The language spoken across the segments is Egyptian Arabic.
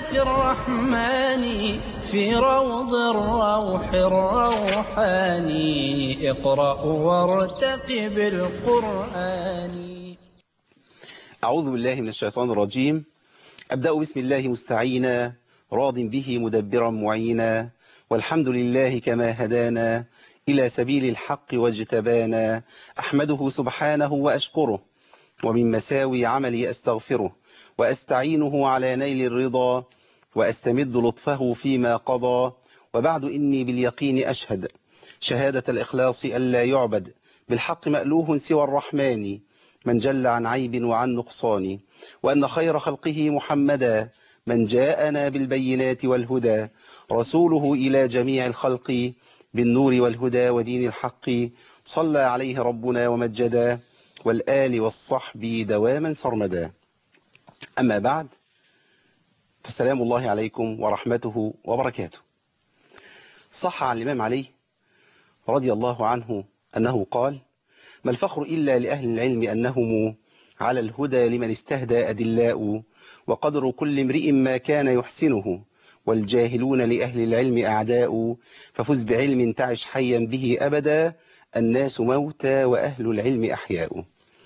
جنات الرحمن في روض الروح الروحاني اقرأ وارتقب القرآن أعوذ بالله من الشيطان الرجيم أبدأ بسم الله مستعينا راض به مدبرا معينا والحمد لله كما هدانا إلى سبيل الحق واجتبانا أحمده سبحانه وأشكره ومن مساوي عملي أستغفره وأستعينه على نيل الرضا وأستمد لطفه فيما قضى وبعد إني باليقين أشهد شهادة الإخلاص ألا يعبد بالحق مألوه سوى الرحمن من جل عن عيب وعن نقصان وأن خير خلقه محمدا من جاءنا بالبينات والهدى رسوله إلى جميع الخلق بالنور والهدى ودين الحق صلى عليه ربنا ومجدا والآل والصحب دواما سرمدا أما بعد فالسلام الله عليكم ورحمته وبركاته صح عن الإمام علي رضي الله عنه أنه قال ما الفخر إلا لأهل العلم أنهم على الهدى لمن استهدى أدلاء وقدر كل امرئ ما كان يحسنه والجاهلون لأهل العلم أعداء ففز بعلم تعش حيا به أبدا الناس موتى وأهل العلم أحياء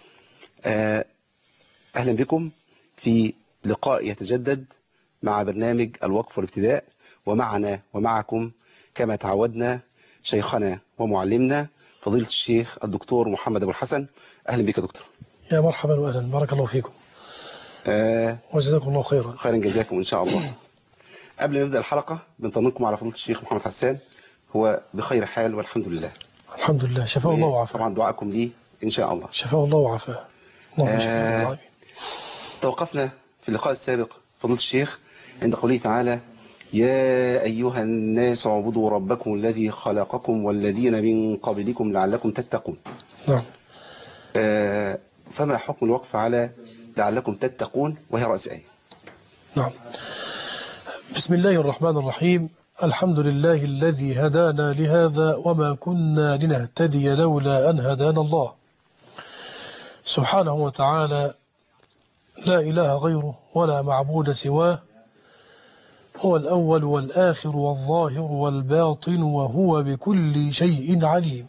أهلا بكم في لقاء يتجدد مع برنامج الوقف والابتداء ومعنا ومعكم كما تعودنا شيخنا ومعلمنا فضيلة الشيخ الدكتور محمد أبو الحسن أهلا بك يا دكتور يا مرحبا وأهلا بارك الله فيكم آه وجزاكم الله خيرا خيرا جزاكم إن شاء الله قبل ما نبدأ الحلقة بنطمنكم على فضيلة الشيخ محمد حسان هو بخير حال والحمد لله الحمد لله شفاه الله وعافاه طبعا دعاءكم لي إن شاء الله شفاه الله وعافاه اللهم اشفه آه العالمين. توقفنا في اللقاء السابق فضيلة الشيخ عند قوله تعالى يا أيها الناس اعبدوا ربكم الذي خلقكم والذين من قبلكم لعلكم تتقون نعم آه فما حكم الوقف على لعلكم تتقون وهي رأس آية نعم بسم الله الرحمن الرحيم الحمد لله الذي هدانا لهذا وما كنا لنهتدي لولا أن هدانا الله سبحانه وتعالى لا إله غيره ولا معبود سواه هو الأول والآخر والظاهر والباطن وهو بكل شيء عليم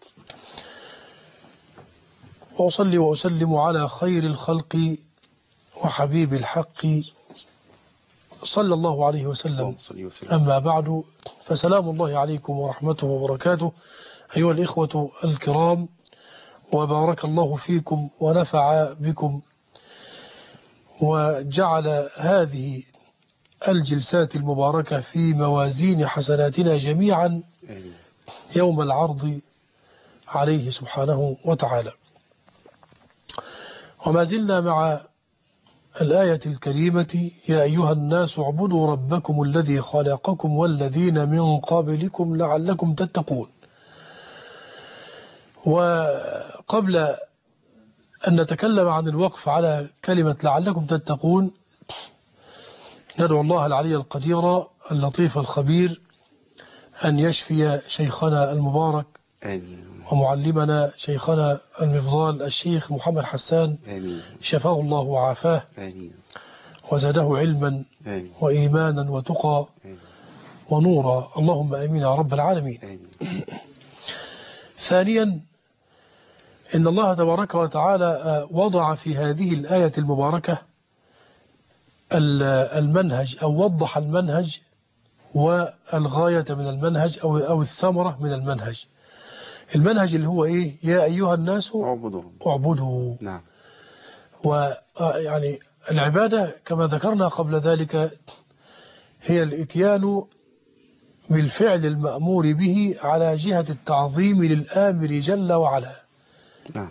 وأصلي وأسلم على خير الخلق وحبيب الحق صلى الله عليه وسلم اللهم صل وسلم أما بعد فسلام الله عليكم ورحمته وبركاته أيها الإخوة الكرام وبارك الله فيكم ونفع بكم وجعل هذه الجلسات المباركة في موازين حسناتنا جميعا آمين. يوم العرض عليه سبحانه وتعالى وما زلنا مع الآية الكريمة يا أيها الناس اعبدوا ربكم الذي خلقكم والذين من قبلكم لعلكم تتقون وقبل أن نتكلم عن الوقف على كلمة لعلكم تتقون ندعو الله العلي القدير اللطيف الخبير أن يشفي شيخنا المبارك آمين ومعلمنا شيخنا المفضال الشيخ محمد حسان آمين شفاه الله وعافاه آمين وزاده علما آمين وإيمانا وتقى آمين ونورا اللهم آمين يا رب العالمين آمين ثانيا إن الله تبارك وتعالى آه، وضع في هذه الآية المباركة ال- المنهج أو وضح المنهج والغاية من المنهج أو أو الثمرة من المنهج المنهج اللي هو إيه يا أيها الناس اعبدوا ربكم. اعبدوا نعم ويعني العبادة كما ذكرنا قبل ذلك هي الاتيان بالفعل المأمور به على جهة التعظيم للآمر جل وعلا نعم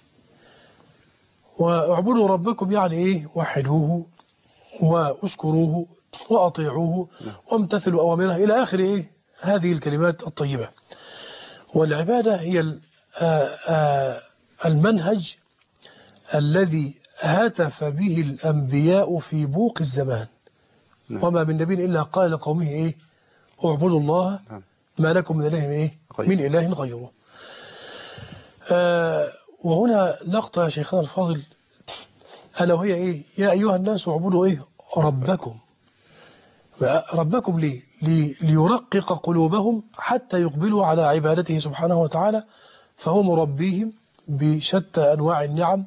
واعبدوا ربكم يعني ايه وحدوه واشكروه واطيعوه وامتثلوا اوامره الى اخر ايه هذه الكلمات الطيبه والعباده هي ال- آ- آ- المنهج الذي هتف به الانبياء في بوق الزمان نعم. وما من نبي الا قال لقومه ايه اعبدوا الله نعم. ما لكم من اله ايه غيره. من اله غيره آه وهنا لقطة يا شيخنا الفاضل ألا وهي إيه يا أيها الناس اعبدوا إيه ربكم ربكم ليه لي- ليرقق قلوبهم حتى يقبلوا على عبادته سبحانه وتعالى فهو مربيهم بشتى أنواع النعم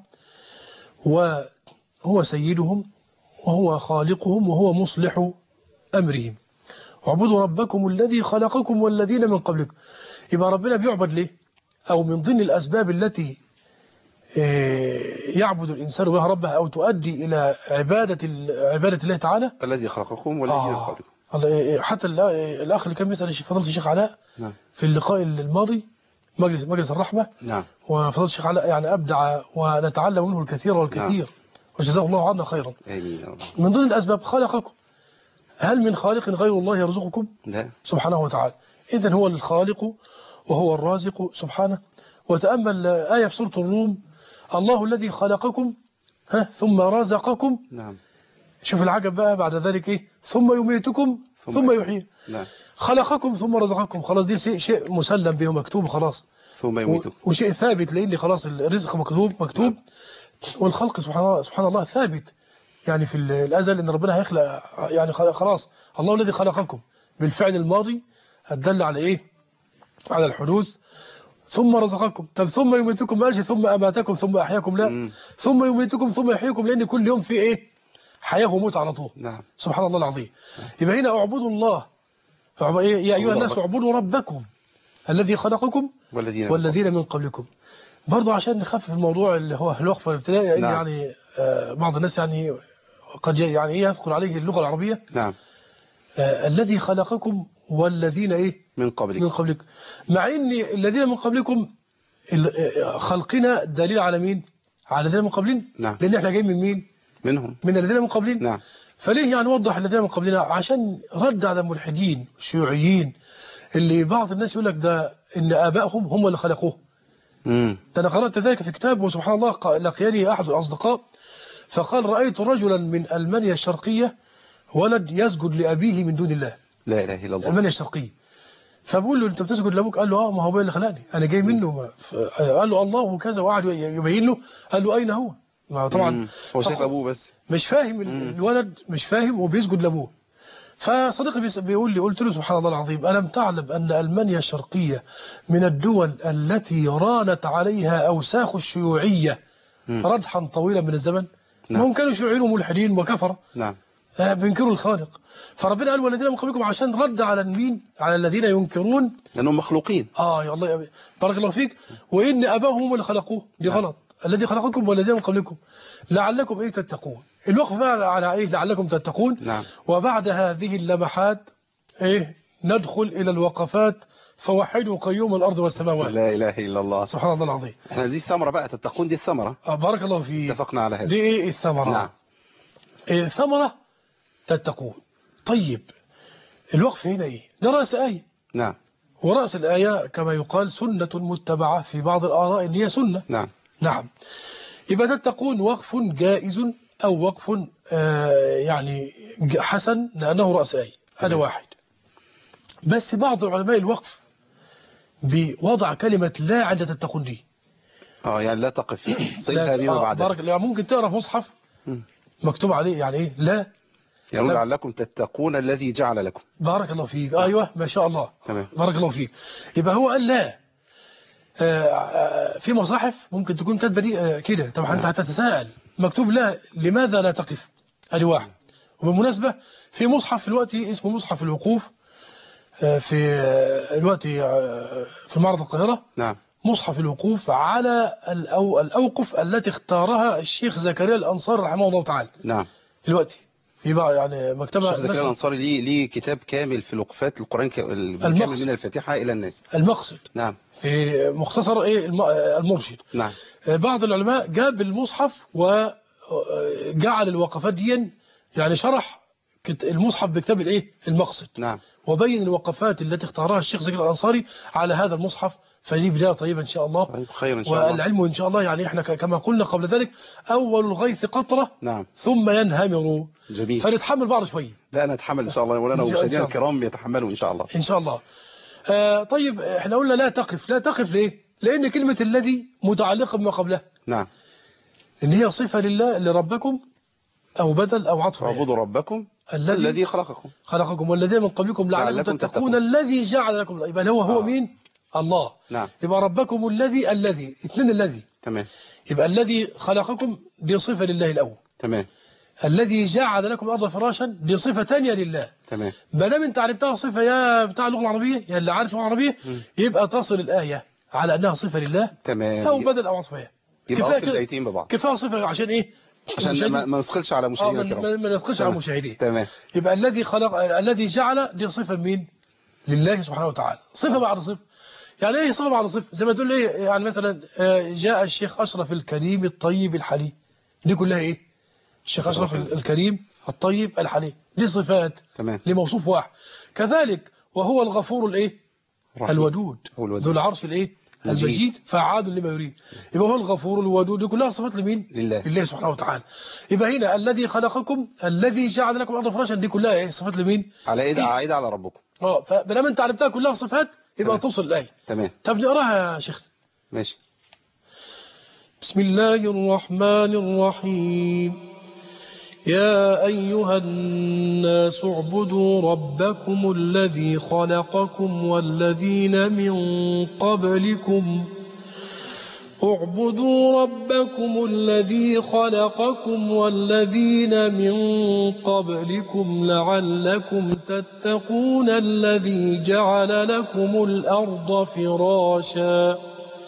وهو سيدهم وهو خالقهم وهو مصلح أمرهم اعبدوا ربكم الذي خلقكم والذين من قبلكم يبقى ربنا بيعبد ليه أو من ضمن الأسباب التي آه، يعبد الإنسان بها ربه أو تؤدي إلى عبادة ال- عبادة الله تعالى الذي خلقكم والذي من آه. قبلكم الله- حتى ال- الأخ اللي كان بيسأل الشيخ- فضيلة الشيخ علاء نعم في اللقاء الماضي مجلس مجلس الرحمة نعم وفضيلة الشيخ علاء يعني أبدع ونتعلم منه الكثير والكثير وجزاه الله عنا خيرا آمين يا رب من ضمن الأسباب خلقكم هل من خالق غير الله يرزقكم لا سبحانه وتعالى إذن هو الخالق وهو الرازق سبحانه وتأمل آية في سورة الروم الله الذي خلقكم ها ثم رزقكم نعم شوف العجب بقى بعد ذلك إيه ثم يميتكم ثم- ثم يحيي نعم خلقكم ثم رزقكم خلاص دي شيء, شيء مسلم به مكتوب خلاص ثم و- يميتكم وشيء ثابت لأن خلاص الرزق مكتوب مكتوب والخلق سبحان الله سبحان الله ثابت يعني في ال- الأزل إن ربنا هيخلق يعني خلق- خلاص الله الذي خلقكم بالفعل الماضي هتدل على إيه على الحدوث ثم رزقكم طب ثم يميتكم ما قالش ثم أماتكم ثم أحياكم لا مم. ثم يميتكم ثم يحييكم لأن كل يوم في إيه حياة وموت على طول نعم سبحان الله العظيم يبقى هنا اعبدوا الله اعب- إيه؟ يا أيها الناس ربكم. اعبدوا ربكم الذي خلقكم والذين والذين من قبلكم برضو عشان نخفف الموضوع اللي هو الوقف الابتدائي لأن نعم. يعني آه، بعض الناس يعني قد ي- يعني ايه يثقل عليه اللغة العربية نعم آه، الذي خلقكم والذين ايه من قبلكم من قبلكم مع ان الذين من قبلكم ال- آه، خلقنا دليل على مين على الذين من قبلنا نعم. لان احنا جايين من مين منهم من الذين من قبلنا نعم فليه يعني وضح الذين من قبلنا عشان رد على الملحدين الشيوعيين اللي بعض الناس يقول لك ده ان ابائهم هم اللي خلقوه مم. ده انا قرات ذلك في كتاب وسبحان الله ق- لقيني احد الاصدقاء فقال رايت رجلا من المانيا الشرقيه ولد يسجد لابيه من دون الله لا اله الا الله المانيا الشرقيه فبقول له انت بتسجد لابوك قال له اه ما هو ابويا اللي خلقني انا جاي منه ما- ف- قال له الله وكذا وقعد يبين له قال له اين هو ما طبعا مم. هو شايف فخ- ابوه بس مش فاهم ال- الولد مش فاهم وبيسجد لابوه فصديقي بيس- بيقول لي قلت له سبحان الله العظيم ألم تعلم أن ألمانيا الشرقية من الدول التي رانت عليها أوساخ الشيوعية مم. ردحا طويلا من الزمن نعم. هم كانوا شيوعيين وملحدين وكفرة نعم آه، بينكروا الخالق فربنا قال والذين من قبلكم عشان رد على مين على الذين ينكرون لانهم مخلوقين اه يا الله يا بارك الله فيك وان اباهم هم اللي خلقوه دي نعم. غلط الذي خلقكم والذين من قبلكم لعلكم ايه تتقون الوقف بقى على ايه لعلكم تتقون نعم. وبعد هذه اللمحات ايه ندخل الى الوقفات فوحدوا قيوم الارض والسماوات لا اله الا الله سبحان الله العظيم احنا دي الثمره بقى تتقون دي الثمره آه بارك الله فيك اتفقنا على هذا دي ايه الثمره نعم إيه الثمره تتقون طيب الوقف هنا ايه ده راس ايه نعم ورأس الآية كما يقال سنة متبعة في بعض الآراء إن هي سنة نعم نعم يبقى تتقون وقف جائز أو وقف آه يعني ج- حسن لأنه رأس آية هذا تمام. واحد بس بعض علماء الوقف بوضع كلمة لا عند تتقون دي اه يعني لا تقف صلها لا- بما آه، بعدها بارك يعني ممكن تقرأ في مصحف مم. مكتوب عليه يعني إيه لا يعني لا. لعلكم تتقون الذي جعل لكم بارك الله فيك أيوة ما شاء الله تمام بارك الله فيك يبقى هو قال لا آه، آه، في مصاحف ممكن تكون كاتبه دي آه، كده طبعا انت هتتساءل مكتوب لا لماذا لا تقف ادي واحد وبالمناسبه في مصحف دلوقتي اسمه مصحف الوقوف آه، في آه، دلوقتي آه، في معرض القاهره نعم مصحف الوقوف على الأو الأوقف التي اختارها الشيخ زكريا الأنصار رحمه الله تعالى نعم دلوقتي في بقى يعني مكتبة الشيخ زكريا نشر الانصاري ليه ليه كتاب كامل في الوقفات القران ك- بالكامل المقصد. من الفاتحه الى الناس المقصد نعم في مختصر ايه الم- المرشد نعم بعض العلماء جاب المصحف وجعل الوقفات دي يعني شرح كت- المصحف بكتاب الايه المقصد نعم وبين الوقفات التي اختارها الشيخ زكي الانصاري على هذا المصحف فدي بدايه طيبه ان شاء الله طيب خير ان شاء الله والعلم ان شاء الله يعني احنا ك- كما قلنا قبل ذلك اول الغيث قطره نعم ثم ينهمر جميل فنتحمل بعض شويه لا نتحمل ان شاء الله يا مولانا إن شاء- إن ومشاهدينا شاء الله. الكرام يتحملوا ان شاء الله ان شاء الله آه طيب احنا قلنا لا تقف لا تقف ليه لان كلمه الذي متعلقه بما قبلها نعم ان هي صفه لله لربكم او بدل او عطف عليها. اعبدوا ربكم الذي الذي خلقكم خلقكم والذين من قبلكم لعلكم لعلكم تتقون تتقون. الذي جعل لكم يبقى هو هو آه. مين الله نعم يبقى ربكم الذي الذي اثنين الذي تمام يبقى الذي خلقكم دي صفة لله الأول تمام الذي جعل لكم الأرض فراشا دي صفة ثانية لله تمام ما دام انت عرفتها صفة يا بتاع اللغة العربية يا اللي عارف اللغة العربية يبقى تصل الآية على أنها صفة لله تمام أو بدل أو عطفية يبقى كفاية اصل كده. الايتين ببعض كفاية صفة عشان إيه عشان المشاهدين- ما, ما ندخلش على اه مشاهدينا ما الكرام ما- ما ندخلش على تمام. المشاهدين تمام يبقى الذي خلق الذي جعل دي صفة مين لله سبحانه وتعالى صفة بعد صفة يعني ايه صفة بعد صفة زي ما تقول ايه يعني مثلا آه، جاء الشيخ أشرف الكريم الطيب الحليم دي كلها ايه الشيخ صفة أشرف واحدة. الكريم الطيب الحليم دي صفات تمام لموصوف واحد كذلك وهو الغفور الايه رحيم. الودود هو الودود. ذو العرش الايه المجيد. المجيد فعال لما يريد يبقى هو الغفور الودود دي كلها صفات لمين لله. لله سبحانه وتعالى يبقى هنا الذي خلقكم الذي جعل لكم الارض فراشا دي كلها ايه صفات لمين على ايد عائدة على ربكم اه فبلما انت عرفتها كلها صفات يبقى تمام. توصل الايه تمام طب نقراها يا شيخ ماشي بسم الله الرحمن الرحيم يا أيها الناس اعبدوا ربكم الذي خلقكم والذين من قبلكم اعبدوا ربكم الذي خلقكم والذين من قبلكم لعلكم تتقون الذي جعل لكم الأرض فراشا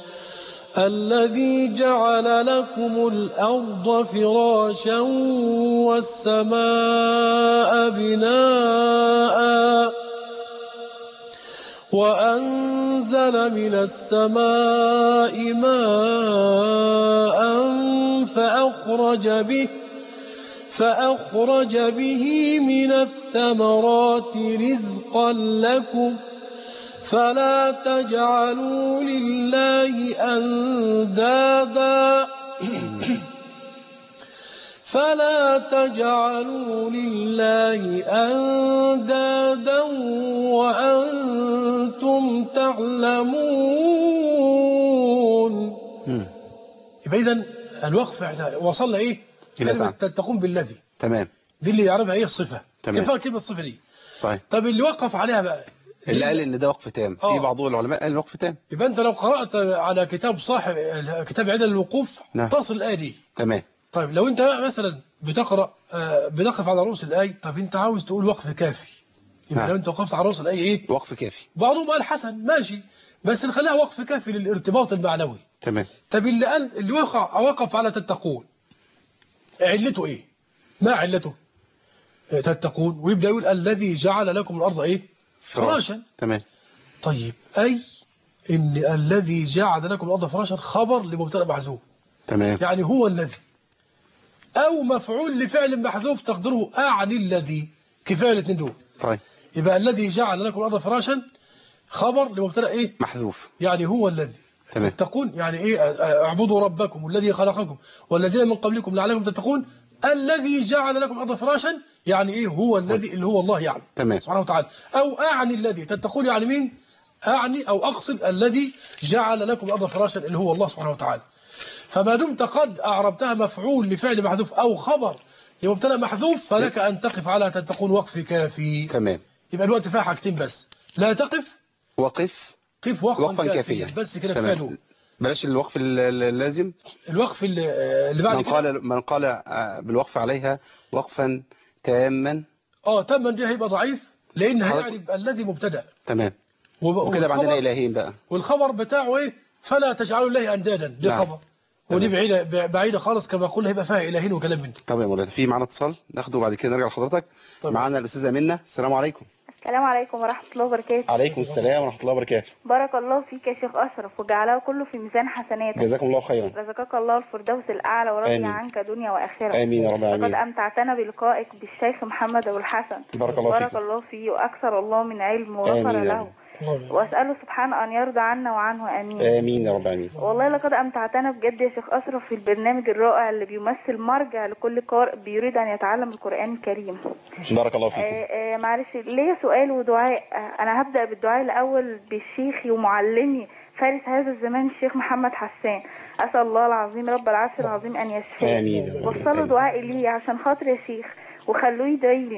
الذي جعل لكم الأرض فراشا والسماء بناء وأنزل من السماء ماء فأخرج به فأخرج به من الثمرات رزقا لكم فلا تجعلوا لله أندادا فلا تجعلوا لله أندادا وأنتم تعلمون مم. يبقى إذن الوقف احنا وصلنا إيه؟ إلى كلمة تعب. تتقون بالذي تمام دي اللي يعرفها إيه الصفة تمام. كفاية كلمة صفة دي طيب طب اللي وقف عليها بقى اللي قال ان ده وقف تام آه. في بعض العلماء قال وقف تام يبقى انت لو قرأت على كتاب صاحب كتاب عدل الوقوف نعم. تصل الآية دي تمام طيب لو انت بقى مثلا بتقرأ آه، بنقف على رؤوس الآية طب انت عاوز تقول وقف كافي يبقى نعم. لو انت وقفت على رؤوس الآية ايه وقف كافي بعضهم قال حسن ماشي بس نخليها وقف كافي للارتباط المعنوي تمام طب اللي قال اللي وقع وقف على تتقون علته ايه ما علته آه، تتقون ويبدأ يقول الذي جعل لكم الأرض ايه فراشا تمام طيب أي إن الذي جعل لكم الأرض فراشا خبر لمبتدا محذوف تمام يعني هو الذي أو مفعول لفعل محذوف تقدره أعني الذي كفاية الاثنين دول طيب يبقى الذي جعل لكم الأرض فراشا خبر لمبتدا إيه محذوف يعني هو الذي تمام. تتقون يعني إيه اعبدوا ربكم الذي خلقكم والذين من قبلكم لعلكم تتقون الذي جعل لكم الأرض فراشا يعني إيه هو الذي اللي هو الله يعني تمام سبحانه وتعالى أو أعني الذي تتقون يعني مين أعني أو أقصد الذي جعل لكم الأرض فراشا اللي هو الله سبحانه وتعالى فما دمت قد أعربتها مفعول لفعل محذوف أو خبر لمبتدا محذوف فلك أن تقف على تتقون وقف كافي تمام يبقى الوقت فيها حاجتين بس لا تقف وقف قف وقفا, وقفا كافيا كافيا بس كده كفايه دول تمام بلاش الوقف ال- ال- اللازم الوقف اللي, اللي بعد من كده قال من قال آه، بالوقف عليها وقفا تاما اه تما دي هيبقى ضعيف لان حضرتك- هيعرف الذي مبتدا تمام وب- وكده بقى عندنا والخبر- الهين بقى والخبر بتاعه ايه فلا تجعلوا الله اندادا دي نعم. خبر ودي تمام. بعيده بعيده خالص كما قلنا هيبقى فيها الهين وكلام من ده طب يا مولانا في معانا اتصال ناخده وبعد كده نرجع لحضرتك طبعا. معانا الاستاذه منى السلام عليكم السلام عليكم ورحمة الله وبركاته عليكم السلام ورحمه الله وبركاته بارك الله فيك يا شيخ أشرف وجعله كله في ميزان حسناتك جزاكم الله خيرا رزقك الله الفردوس الأعلى ورضي آمين. عنك دنيا وآخرة امين يا رب لقد العالمين أمتعتنا بلقائك بالشيخ محمد أبو الحسن بارك الله بارك فيكم الله فيه وأكثر الله من علم وغفر آمين يا له رب. الله وأسأله سبحانه أن يرضى عنا وعنه آمين امين يا رب العالمين والله لقد أمتعتنا بجد يا شيخ أشرف في البرنامج الرائع اللي بيمثل مرجع لكل قارئ بيريد أن يتعلم القرآن الكريم بارك الله فيكم آه، آه، معلش ليا سؤال ودعاء آه، انا هبدا بالدعاء الاول بشيخي ومعلمي فارس هذا الزمان الشيخ محمد حسان اسال الله العظيم رب العرش العظيم ان يشفيه آمين يا رب. وصلوا آمين. دعائي لي عشان خاطر يا شيخ وخلوه يدعي لي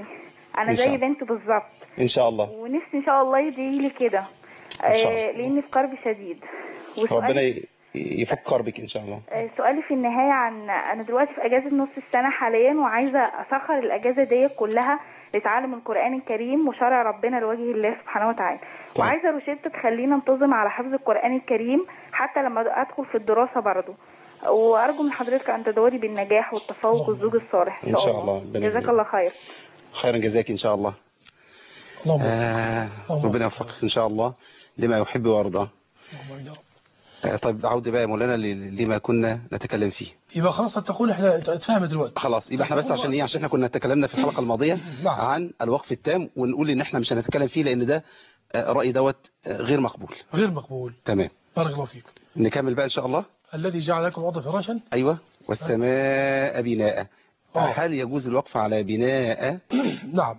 انا إن شاء زي الله. بنته بالظبط ان شاء الله ونفسي ان شاء الله يدعي لي كده إن شاء آه، الله. لاني في كرب شديد ربنا وسؤالي ي- يفكر بك ان شاء الله آه، سؤالي في النهاية عن أنا دلوقتي في أجازة نص السنة حاليا وعايزة أسخر الأجازة دي كلها لتعلم القرآن الكريم وشرع ربنا لوجه الله سبحانه وتعالى طيب. وعايزة روشتة تخلينا ننتظم على حفظ القرآن الكريم حتى لما أدخل في الدراسة برضه وأرجو من حضرتك أن تدوري بالنجاح والتفوق والزوج الصالح إن شاء الله. ربنا جزاك يبارك. الله خير خيرا جزاك ان شاء الله اللهم آه اللهم ربنا يوفقك ان شاء الله لما يحب ويرضى اللهم يا رب. آه طيب عودة بقى يا مولانا ل- لما كنا نتكلم فيه يبقى خلاص تقول احنا اتفهمت دلوقتي خلاص يبقى احنا بس عشان ايه عشان احنا كنا تكلمنا في الحلقة الماضية نعم. عن الوقف التام ونقول ان احنا مش هنتكلم فيه لان ده آه، رأي دوت آه، غير مقبول غير مقبول تمام بارك الله فيك نكمل بقى ان شاء الله الذي جعل لكم الارض فراشا ايوه والسماء بناء آه. هل يجوز الوقف على بناء نعم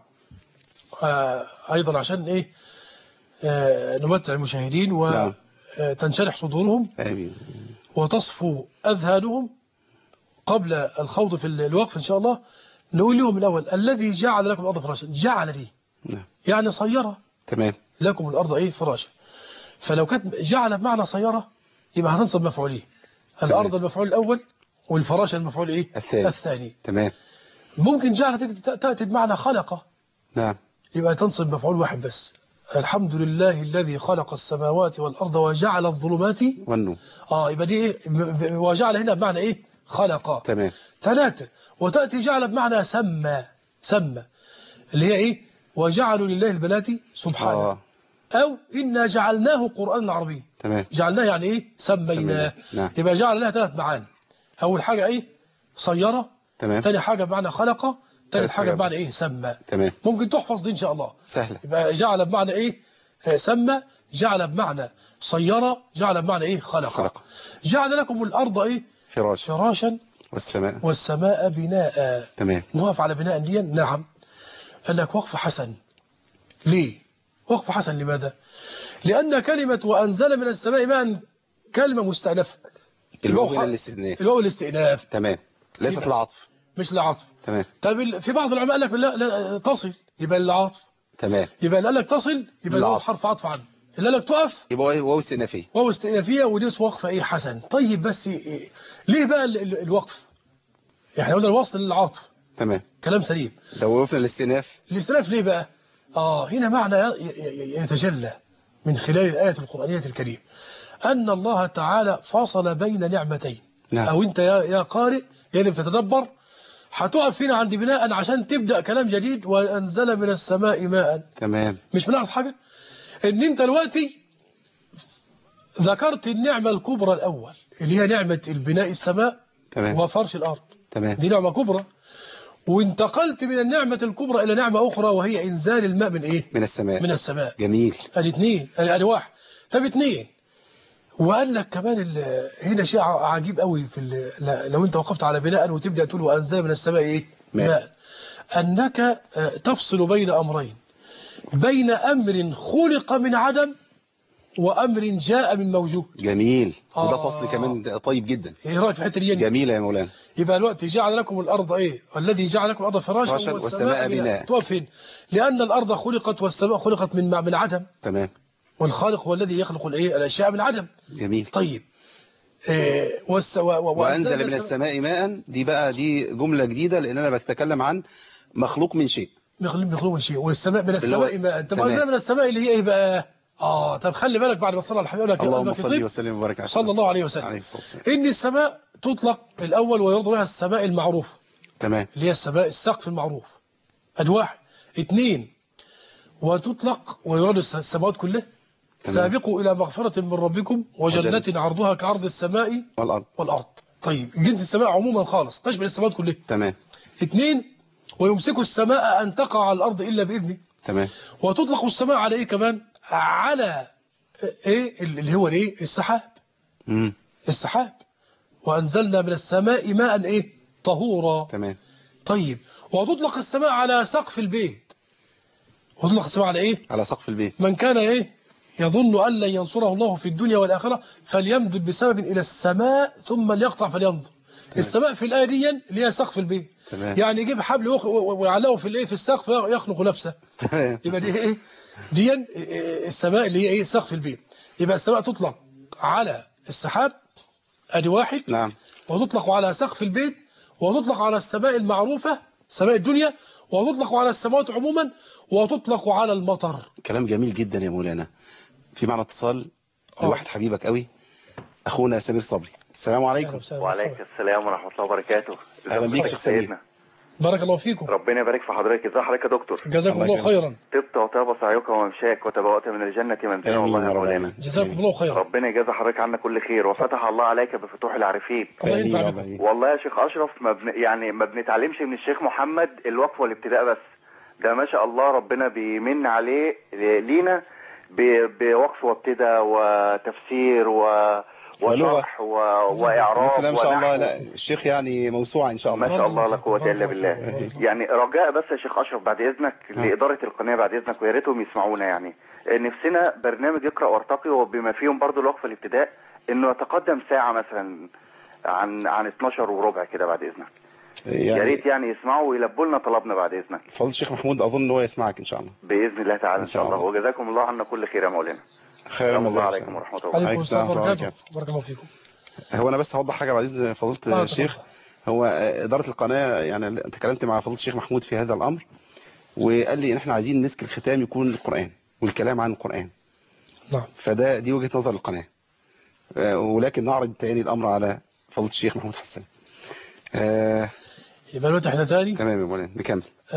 آه ايضا عشان ايه آه نمتع المشاهدين نعم. وتنشرح صدورهم آمين وتصفو اذهانهم قبل الخوض في الوقف ان شاء الله نقول لهم الاول الذي جعل لكم الارض فراشا جعل لي نعم يعني صيره تمام لكم الأرض إيه فراشا فلو كانت جعل بمعنى سيارة يبقى هتنصب مفعولين الأرض المفعول الأول والفراشة المفعول إيه الثاني. الثاني تمام ممكن جعل تأتي- تأتي بمعنى خلق نعم يبقى تنصب مفعول واحد بس الحمد لله الذي خلق السماوات والأرض وجعل الظلمات والنور آه يبقى دي إيه ب- ب- وجعل هنا بمعنى إيه خلق تمام ثلاثة وتأتي جعل بمعنى سمى سمى اللي هي إيه وجعلوا لله البنات سبحانه اه أو إنا جعلناه قرآنا عربيا تمام جعلناه يعني إيه سميناه سميناه، نعم. يبقى جعل لها ثلاث معاني أول حاجة إيه صيرة تمام ثاني حاجة بمعنى خلق ثالث ثالث حاجة حاجة. بمعنى إيه سمى تمام ممكن تحفظ دي إن شاء الله سهلة يبقى جعل بمعنى إيه آه، سمى جعل بمعنى صيرة جعل بمعنى إيه خلق, خلق. جعل لكم الأرض إيه فراش فراشا والسماء والسماء بناء تمام نقف على بناء دي نعم قال لك وقف حسن ليه وقف حسن لماذا لأن كلمة وأنزل من السماء ماء كلمة مستأنفة الواو الواو هنا ح- الاستئناف الواو الاستئناف تمام ليست العطف مش العطف تمام طب ال- في بعض العلماء قال لك لا, لا تصل يبقى العطف تمام يبقى اللي قال لك تصل يبقى الواو العطف. حرف عطف عنه اللي قال لك تقف يبقى واو استئنافية واو استئنافية ودي اسمه وقفة ايه حسن طيب بس إيه ليه بقى ال- ال- الوقف احنا قلنا الوصل للعطف تمام كلام سليم لو وقفنا الاستئناف الاستئناف ليه بقى آه هنا معنى ي- ي- يتجلى من خلال الآية القرآنية الكريمة أن الله تعالى فصل بين نعمتين نعم. أو أنت يا, يا قارئ يا اللي بتتدبر هتقف هنا عند بناء عشان تبدأ كلام جديد وأنزل من السماء ماء تمام مش بناقص حاجة ان انت دلوقتي ذكرت النعمة الكبرى الأول اللي هي نعمة البناء السماء تمام وفرش الأرض تمام دي نعمة كبرى وانتقلت من النعمة الكبرى إلى نعمة أخرى وهي إنزال الماء من إيه؟ من السماء من السماء جميل الاثنين ادي واحد طب اثنين وقال لك كمان ال- هنا شيء ع- عجيب قوي في ال- ل- لو انت وقفت على بناء وتبدا تقول وانزل من السماء ايه ماء. ماء انك آه، تفصل بين امرين بين امر خلق من عدم وامر جاء من موجود جميل وده آه. فصل كمان طيب جدا ايه رايك في الحته دي جميلة يا مولانا يبقى الوقت جعل لكم الأرض إيه الذي جعل لكم الأرض فراشا فراشا والسماء بناء. توقف هنا لأن الأرض خلقت والسماء خلقت من من عدم تمام والخالق هو الذي يخلق الإيه الأشياء من عدم جميل طيب إيه والس... و... و... وأنزل من السماء ماء دي بقى دي جملة جديدة لأن أنا بتكلم عن مخلوق من شيء مخلوق مخلوق من شيء والسماء من السماء هو- ماء طب تمام. أنزل من السماء اللي هي إيه بقى آه طب خلي بالك بعد ما تصلى على الحبيب يقول لك اللهم يا صل طيب وسلم وبارك على صلى الله عليه وسلم عليه الصلاة والسلام إن السماء تطلق الأول ويرضى بها السماء المعروف تمام اللي هي السماء السقف المعروف ادي واحد اثنين وتطلق ويراد الس- السماوات كلها تمام. سابقوا إلى مغفرة من ربكم وجنة وجنة. عرضها كعرض السماء والأرض والأرض طيب جنس السماء عموما خالص تشمل السماوات كلها تمام اثنين ويمسك السماء أن تقع على الأرض إلا بإذنه تمام وتطلق السماء على إيه كمان على إيه اللي هو الإيه السحاب مم. السحاب وأنزلنا من السماء ماء إيه طهورا تمام طيب وتطلق السماء على سقف البيت وتطلق السماء على ايه على سقف البيت من كان ايه يظن ان لن ينصره الله في الدنيا والاخره فليمدد بسبب الى السماء ثم ليقطع فلينظر السماء في الآية دي اللي هي سقف البيت تمام. يعني يجيب حبل ويخ- ويعلقه في الايه في السقف يخنق نفسه تمام يبقى دي ايه دي السماء اللي هي ايه سقف البيت يبقى السماء تطلق على السحاب ادي واحد نعم وتطلق على سقف البيت وتطلق على السماء المعروفة سماء الدنيا وتطلق على السماوات عموما وتطلق على المطر كلام جميل جدا يا مولانا في معنا اتصال آه. لواحد حبيبك قوي اخونا سمير صبري السلام أهلا عليكم وسهلا. وعليكم السلام ورحمة الله وبركاته أهلا بيك شيخ سمير. سيدنا بارك الله فيكم ربنا يبارك في حضرتك ازي حضرتك يا دكتور جزاكم الله الله خيرا طبت وطاب سعيك وممشاك وتبوأت من الجنة منزلا امين والله يا يا رب مولانا العالمين جزاكم الله خيرا ربنا يجازي حضرتك عنا كل خير وفتح الله عليك بفتوح العارفين الله آمين ينفع يا رب بكم العالمين. والله يا شيخ اشرف ما بن... يعني ما بنتعلمش من الشيخ محمد الوقف والابتداء بس ده ما شاء الله ربنا بيمن عليه لينا ب... بوقف وابتداء وتفسير و... وشرح و... واعراب بسم الله ما شاء الله ونحو. لا الشيخ يعني موسوعة ان شاء ما الله شاء الله لا قوة بارك إلا الله بالله فيك. يعني رجاء بس يا شيخ أشرف بعد إذنك لإدارة القناة بعد إذنك ويا ريتهم يسمعونا يعني نفسنا برنامج يقرأ وارتقي وبما فيهم برضو الوقفة الابتداء إنه يتقدم ساعة مثلا عن عن 12 وربع كده بعد إذنك يا يعني ريت يعني يسمعوا ويلبوا لنا طلبنا بعد إذنك فضل الشيخ محمود اظن ان هو يسمعك ان شاء الله بإذن الله تعالى إن شاء إن شاء الله الله. وجزاكم الله عنا كل خير يا مولانا خير السلام المزاج الله عليكم ورحمة الله عليكم السلام السلام ورحمة الله وبركاته. بارك الله فيكم هو انا بس هوضح حاجه بعد اذن فضيله آه، الشيخ تفضل. هو آه، اداره القناه يعني تكلمت مع فضيله الشيخ محمود في هذا الامر وقال لي ان احنا عايزين مسك الختام يكون القران والكلام عن القران نعم فده دي وجهه نظر القناه آه، ولكن نعرض تاني الامر على فضيله الشيخ محمود حسان آه يبقى دلوقتي احنا تاني تمام يا مولانا نكمل آه،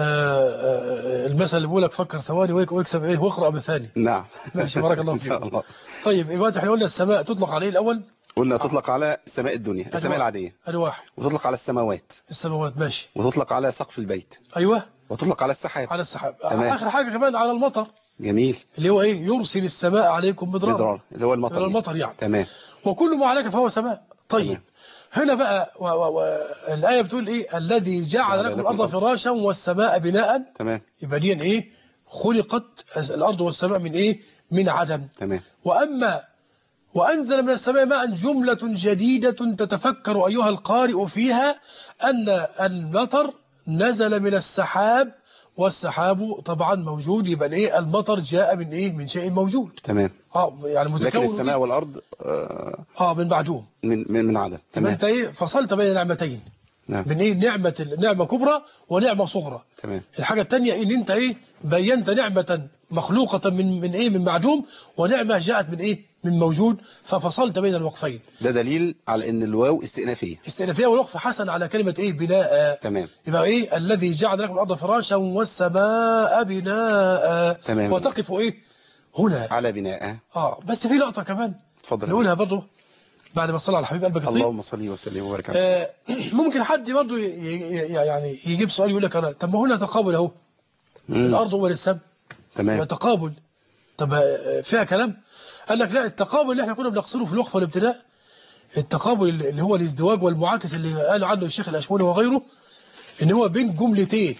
آه، المثل اللي بيقول لك فكر ثواني ويك- واكسب ايه واقرا بثاني نعم ماشي بارك الله ان شاء فيكم الله طيب يبقى احنا قلنا السماء تطلق عليه الاول قلنا تطلق على سماء الدنيا السماء واحد. العاديه ادي واحد وتطلق على السماوات السماوات ماشي وتطلق على سقف البيت ايوه وتطلق على السحاب على السحاب تمام. اخر حاجه كمان على المطر جميل اللي هو ايه يرسل السماء عليكم مدرارا مدرار اللي هو المطر إلى المطر يعني تمام وكل ما عليك فهو سماء طيب تمام. هنا بقى و و و الآية بتقول إيه الذي جعل جعل لكم لكم الأرض الأرض. فراشا والسماء بناء تمام يبقى دي إيه خلقت الأرض والسماء من إيه من عدم تمام وأما وأنزل من السماء ماء جملة جديدة تتفكر أيها القارئ فيها أن المطر نزل من السحاب والسحاب طبعا موجود يبقى إيه المطر جاء من إيه من شيء موجود تمام اه يعني لكن متكون السماء والارض آه، اه من معدوم من من من عدم يبقى تمام انت ايه فصلت بين نعمتين نعم بين ايه نعمة نعمة كبرى ونعمة صغرى تمام الحاجة الثانية ان انت ايه بينت نعمة مخلوقة من من ايه من معدوم ونعمة جاءت من ايه من موجود ففصلت بين الوقفين ده دليل على ان الواو استئنافيه استئنافية والوقف حسن على كلمة ايه بناء تمام يبقى ايه الذي جعل لكم الارض فراشا والسماء بناء تمام. وتقف ايه هنا على بناء اه بس في لقطة كمان اتفضل نقولها برضه بعد ما صلى على الحبيب قلبك الطيب اللهم صل وسلم وبارك على آه، ممكن حد برضه ي- ي- يعني يجيب سؤال يقول لك انا طب ما هنا تقابل اهو مم. الارض هو السماء تمام يبقى تقابل طب آه، فيها كلام قال لك لا التقابل اللي احنا كنا بنقصده في الوقف والابتداء التقابل اللي هو الازدواج والمعاكس اللي قال عنه الشيخ الاشموني وغيره ان هو بين جملتين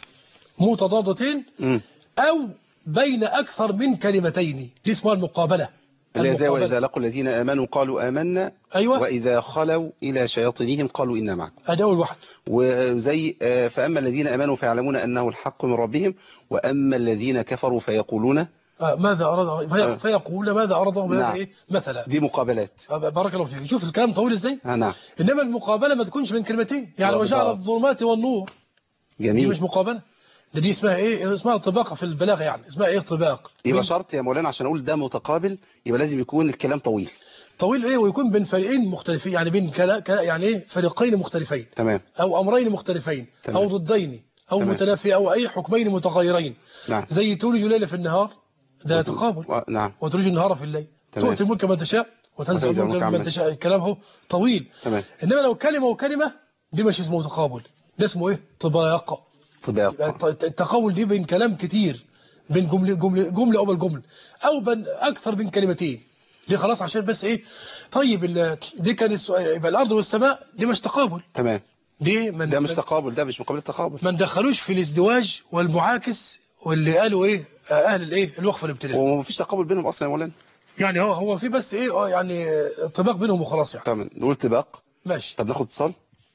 متضادتين مم. او بين اكثر من كلمتين دي اسمها المقابله اللي زي المقابلة. واذا لقوا الذين امنوا قالوا امنا ايوه واذا خلوا الى شياطينهم قالوا انا معكم ادي اول واحد وزي آه، فاما الذين امنوا فيعلمون انه الحق من ربهم واما الذين كفروا فيقولون آه، ماذا أراد في- فيقول ماذا أراد الله بهذا نعم. إيه مثلا دي مقابلات آه، بارك الله فيك شوف الكلام طويل إزاي آه نعم إنما المقابلة ما تكونش من كلمتين يعني لا، وجعل بالضبط. الظلمات والنور دي جميل مش مقابلة ده دي اسمها إيه اسمها طباقة في البلاغة يعني اسمها إيه طباق يبقى من- شرط يا مولانا عشان اقول ده متقابل يبقى لازم يكون الكلام طويل طويل إيه ويكون بين فريقين مختلفين يعني بين كلا كلا يعني إيه فريقين مختلفين تمام أو أمرين مختلفين تمام. أو ضدين أو تمام. متنافي أو أي حكمين متغيرين نعم زي تولج الليل في النهار ده تقابل و... نعم وتولج النهار في الليل تمام. تؤتي الملك من تشاء وتنزع وتنزع الملك الملك من عمن تشاء الكلام هو طويل تمام انما لو كلمه وكلمه دي مش اسمه تقابل ده اسمه ايه طباق يبقى طباق الت- التقابل دي بين كلام كتير بين جمله جمله جمله قبل جمله او بين اكثر من كلمتين دي خلاص عشان بس ايه طيب ال- دي كان السؤال يبقى الارض والسماء دي مش تقابل تمام دي من ده مش تقابل ده مش مقابل تقابل ما ندخلوش في الازدواج والمعاكس واللي قالوا ايه آه، اهل الايه الوقف الابتدائي وما فيش تقابل بينهم اصلا يا مولانا يعني هو هو في بس ايه آه، يعني طباق بينهم وخلاص يعني تمام نقول طباق ماشي طب ناخد اتصال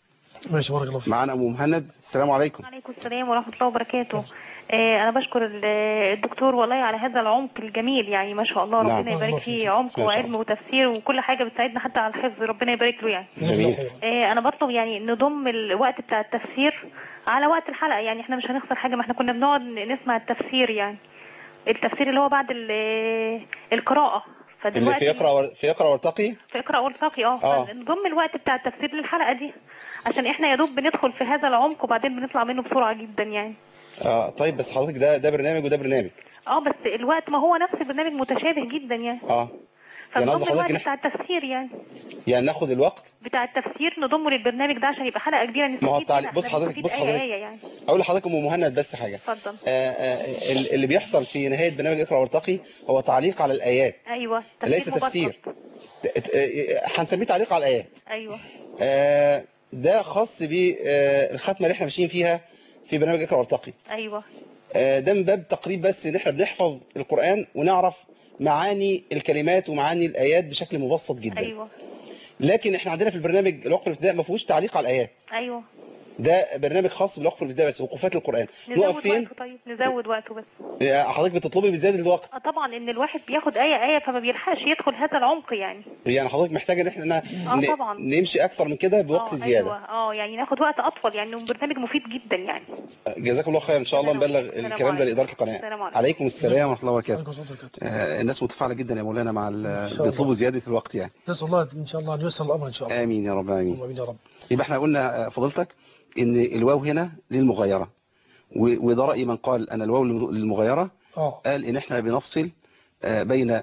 ماشي بارك الله فيك معانا ام مهند السلام عليكم عليكم السلام ورحمة الله وبركاته آه، أنا بشكر ال- الدكتور والله على هذا العمق الجميل يعني ما شاء الله نعم. ربنا الله يبارك فيك. فيه عمق ما شاء الله. وعلم وتفسير وكل حاجة بتساعدنا حتى على الحفظ ربنا يبارك له يعني جزاك الله جميل. خير. آه، أنا بطلب يعني نضم الوقت بتاع التفسير على وقت الحلقة يعني احنا مش هنخسر حاجة ما احنا كنا بنقعد نسمع التفسير يعني التفسير اللي هو بعد ال- القراءة اللي فدلوقتي في يقرا ور- في يقرا وارتقي في اقرا والتقي اه آه. نضم الوقت بتاع التفسير للحلقة دي عشان احنا يا دوب بندخل في هذا العمق وبعدين بنطلع منه بسرعة جدا يعني اه طيب بس حضرتك ده ده برنامج وده برنامج اه بس الوقت ما هو نفس البرنامج متشابه جدا يعني اه يعني فنضم قصدي الوقت حضرتك إن بتاع التفسير يعني يعني ناخد الوقت بتاع التفسير نضمه للبرنامج ده عشان يبقى حلقة كبيرة نستفيد ما هو التعليق- منها. بص إحنا حضرتك- نستفيد بص آية حضرتك. آية يعني اقول لحضرتك ام مهند بس حاجه اتفضل آه آه ال- اللي بيحصل في نهايه برنامج اقرا وارتقي هو تعليق على الايات ايوه ليس مبسط. تفسير ت- ت- آه، هنسميه تعليق على الايات ايوه آه ده خاص بالختمه اللي احنا ماشيين فيها في برنامج اقرا وارتقي ايوه آه، ده من باب تقريب بس ان احنا بنحفظ القرآن ونعرف معاني الكلمات ومعاني الآيات بشكل مبسط جدا ايوه لكن احنا عندنا في البرنامج الوقف الابتدائي ما فيهوش تعليق على الآيات ايوه ده برنامج خاص بالوقف الابتدائي بس وقوفات القرآن نزود نقف فين وقته طيب نزود وقته بس آه، حضرتك بتطلبي بزيادة الوقت اه طبعا ان الواحد بياخد آية آية فما بيلحقش يدخل هذا العمق يعني يعني حضرتك محتاجة ان احنا آه، ن- طبعا. نمشي اكثر من كده بوقت اه زيادة ايوه اه يعني ناخد وقت اطول يعني برنامج مفيد جدا يعني جزاكم الله خير ان شاء الله السلام نبلغ عليكم. الكلام ده السلام لإدارة عليكم. القناة السلام عليكم. عليكم السلام ورحمة الله وبركاته عليكم السلام وبركاته. آه، الناس متفاعلة جدا يا مولانا مع ال- شاء الله. بيطلبوا زيادة الوقت يعني نسأل الله إن شاء الله أن ييسر الأمر إن شاء الله آمين يا رب آمين اللهم آمين يا رب يبقى احنا قلنا آه، فضيلتك ان الواو هنا للمغايرة و- وده رأي من قال ان الواو للمغايرة آه قال ان احنا بنفصل آه، بين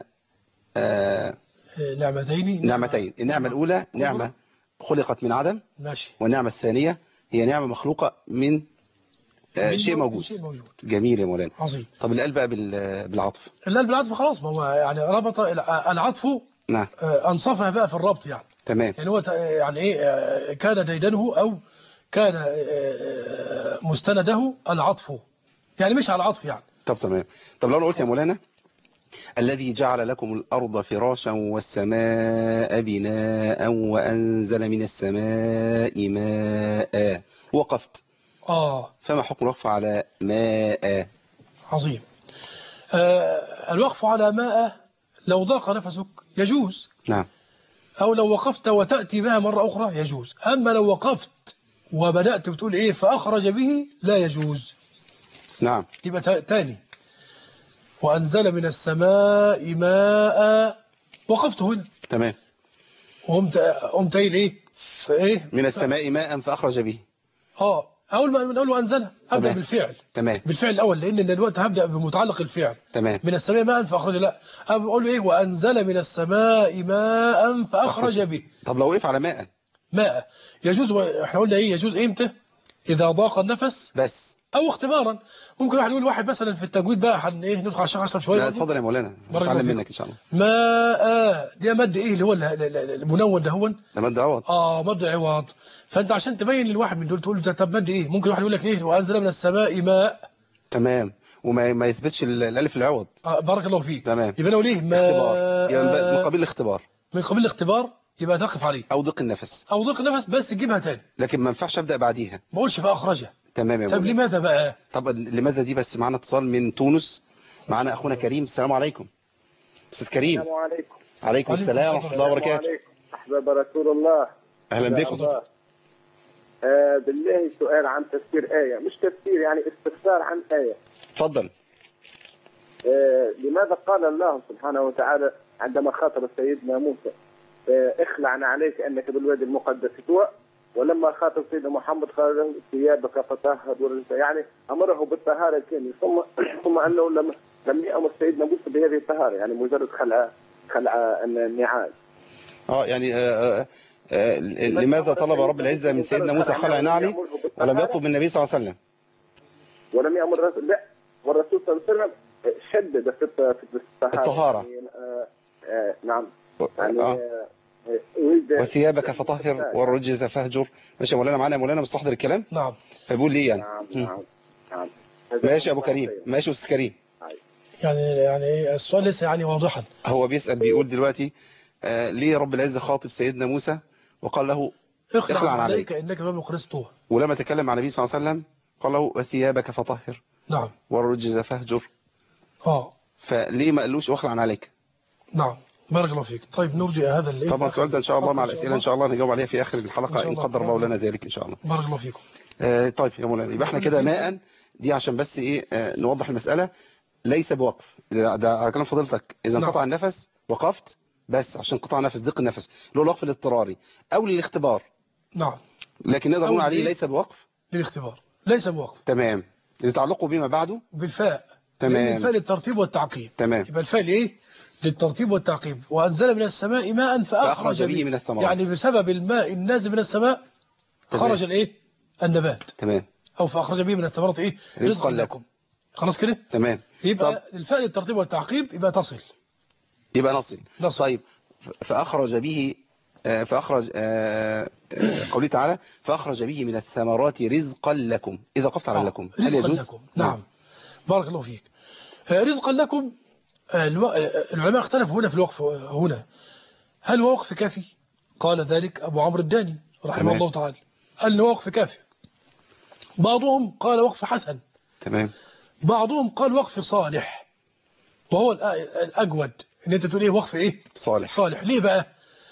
آه، إيه، نعمتين نعمتين النعمة الأولى نعمة خلقت من عدم ماشي والنعمة الثانية هي نعمة مخلوقة من آه، من شيء مو- موجود شيء موجود جميل يا مولانا عظيم طب اللي قال بقى بال- بالعطف لا بالعطف خلاص ما هو يعني ربط الع- العطف نعم آه، أنصفها بقى في الربط يعني تمام يعني هو ت- يعني إيه آه، كان ديدنه أو كان آه، آه، مستنده العطف يعني مش على العطف يعني طب تمام طب لو انا قلت يا مولانا الذي جعل لكم الأرض فراشا والسماء بناء وأنزل من السماء ماء وقفت آه فما حكم الوقف على ماء عظيم آه، الوقف على ماء لو ضاق نفسك يجوز نعم أو لو وقفت وتأتي بها مرة أخرى يجوز أما لو وقفت وبدأت بتقول إيه فأخرج به لا يجوز نعم يبقى تا- تاني وأنزل من السماء ماء وقفت هنا تمام وقمت قمت قايل إيه فإيه من السماء ماء فأخرج به آه أول ما من أول وأنزلها أبدأ تمام. بالفعل تمام بالفعل الأول لأن دلوقتي هبدأ بمتعلق الفعل تمام من السماء ماء فأخرج لا أنا بقول له إيه وأنزل من السماء ماء فأخرج أخرج. به طب لو وقف على ماء ماء يجوز احنا قلنا ايه يجوز امتى اذا ضاق النفس بس او اختبارا ممكن واحد يقول واحد مثلا في التجويد بقى هن ايه ندخل على الشيخ اشرف شويه لا برضه. اتفضل يا مولانا بارك نتعلم الله منك إن شاء الله ماء دي مد ايه اللي هو ال- ال- ال- المنون ده هو ده مد عوض اه مد عوض فانت عشان تبين للواحد من دول تقول له ده طب مد ايه ممكن واحد يقول لك ايه وانزل من السماء ماء تمام وما ما يثبتش ال- الألف العوض آه بارك الله فيك تمام. يبقى نقول ايه اختبار يبقى من ماء قبيل الاختبار من قبيل الاختبار يبقى تقف عليه أو ضيق النفس او ضيق النفس بس تجيبها تاني لكن ما ينفعش أبدأ بعديها ما اقولش فاخرجها تمام يا طب مولانا لماذا بقى طب لماذا دي بس معنا اتصال من تونس معنا أخونا كريم السلام عليكم أستاذ كريم السلام عليكم عليكم السلام ورحمة الله وبركاته السلام عليكم أحباب رسول الله أهلا بكم الله. آه بالله سؤال عن تفسير آية مش تفسير يعني استفسار عن آية اتفضل آه لماذا قال الله سبحانه وتعالى عندما خاطب سيدنا موسى آه اخلعنا عليك أنك بالوادي المقدس طوى ولما خاطب سيدنا محمد قال له ثيابك فطهر ورجلك يعني أمره بالطهارة الكاملة ثم ثم أنه لم لم يأمر سيدنا موسى بهذه الطهارة يعني مجرد خلع خلع النعال اه يعني آه آه آه لماذا طلب رب العزة من سيدنا موسى خلع نعلي ولم يطلب من النبي صلى الله عليه وسلم ولم يأمر الرسول لا والرسول صلى الله عليه وسلم شدد في الط- في الطهارة الطهارة. يعني آه آه نعم يعني آه. آه آه، يريد- وثيابك فطهر والرجز فاهجر ماشي يا مولانا معانا يا مولانا مستحضر الكلام نعم فبيقول ليه يعني نعم مم. نعم نعم ماشي يا ابو كريم ماشي يا استاذ كريم يعني يعني السؤال ليس يعني واضحا هو بيسأل بيقول دلوقتي آه ليه رب العزة خاطب سيدنا موسى وقال له اخلع, اخلع عليك, عليك. انك باب قرصته ولما تكلم مع النبي صلى الله عليه وسلم قال له وثيابك فطهر نعم والرجز فاهجر اه فليه ما قالوش واخلع عليك نعم بارك الله فيك طيب نرجع هذا اللي طبعا السؤال ده ان شاء الله مع الاسئله ان شاء الله نجاوب عليها في اخر إن الحلقه شاء ان الله. قدر الله لنا ذلك ان شاء الله بارك الله فيكم آه طيب يا مولانا يبقى احنا كده ماء دي عشان بس ايه آه نوضح المساله ليس بوقف ده, ده على كلام فضيلتك اذا نعم. انقطع النفس وقفت بس عشان انقطاع نفس ضيق النفس اللي هو الوقف الاضطراري او للاختبار نعم لكن نقدر أو نقول عليه لإيه؟ ليس بوقف للاختبار ليس بوقف تمام لتعلقه بما بعده بالفاء تمام. لأن الفاء للترتيب والتعقيب تمام يبقى الفاء ايه للترتيب والتعقيب وأنزل من السماء ماء فأخرج فأخرج به من الثمرات. يعني بسبب الماء النازل من السماء تمام. خرج الايه النبات تمام أو فأخرج به من الثمرات ايه رزقا رزقا لكم. لكم خلاص كده تمام يبقى طب الفاء للترتيب والتعقيب يبقى تصل يبقى نصل نصل. طيب ف- فأخرج به آه، فأخرج آه، آه، قوله تعالى فأخرج به من الثمرات رزقا لكم إذا وقفت على آه، لكم هل رزقا يجوز؟ لكم نعم بارك الله فيك آه، رزقا لكم آه، الو- آه، العلماء اختلفوا هنا في الوقف آه، هنا هل هو وقف كافي قال ذلك أبو عمرو الداني رحمه تمام. الله تعالى قال له وقف كافي بعضهم قال وقف حسن تمام بعضهم قال وقف صالح وهو الأ- الأجود ان انت تقول ايه وقف ايه صالح صالح ليه بقى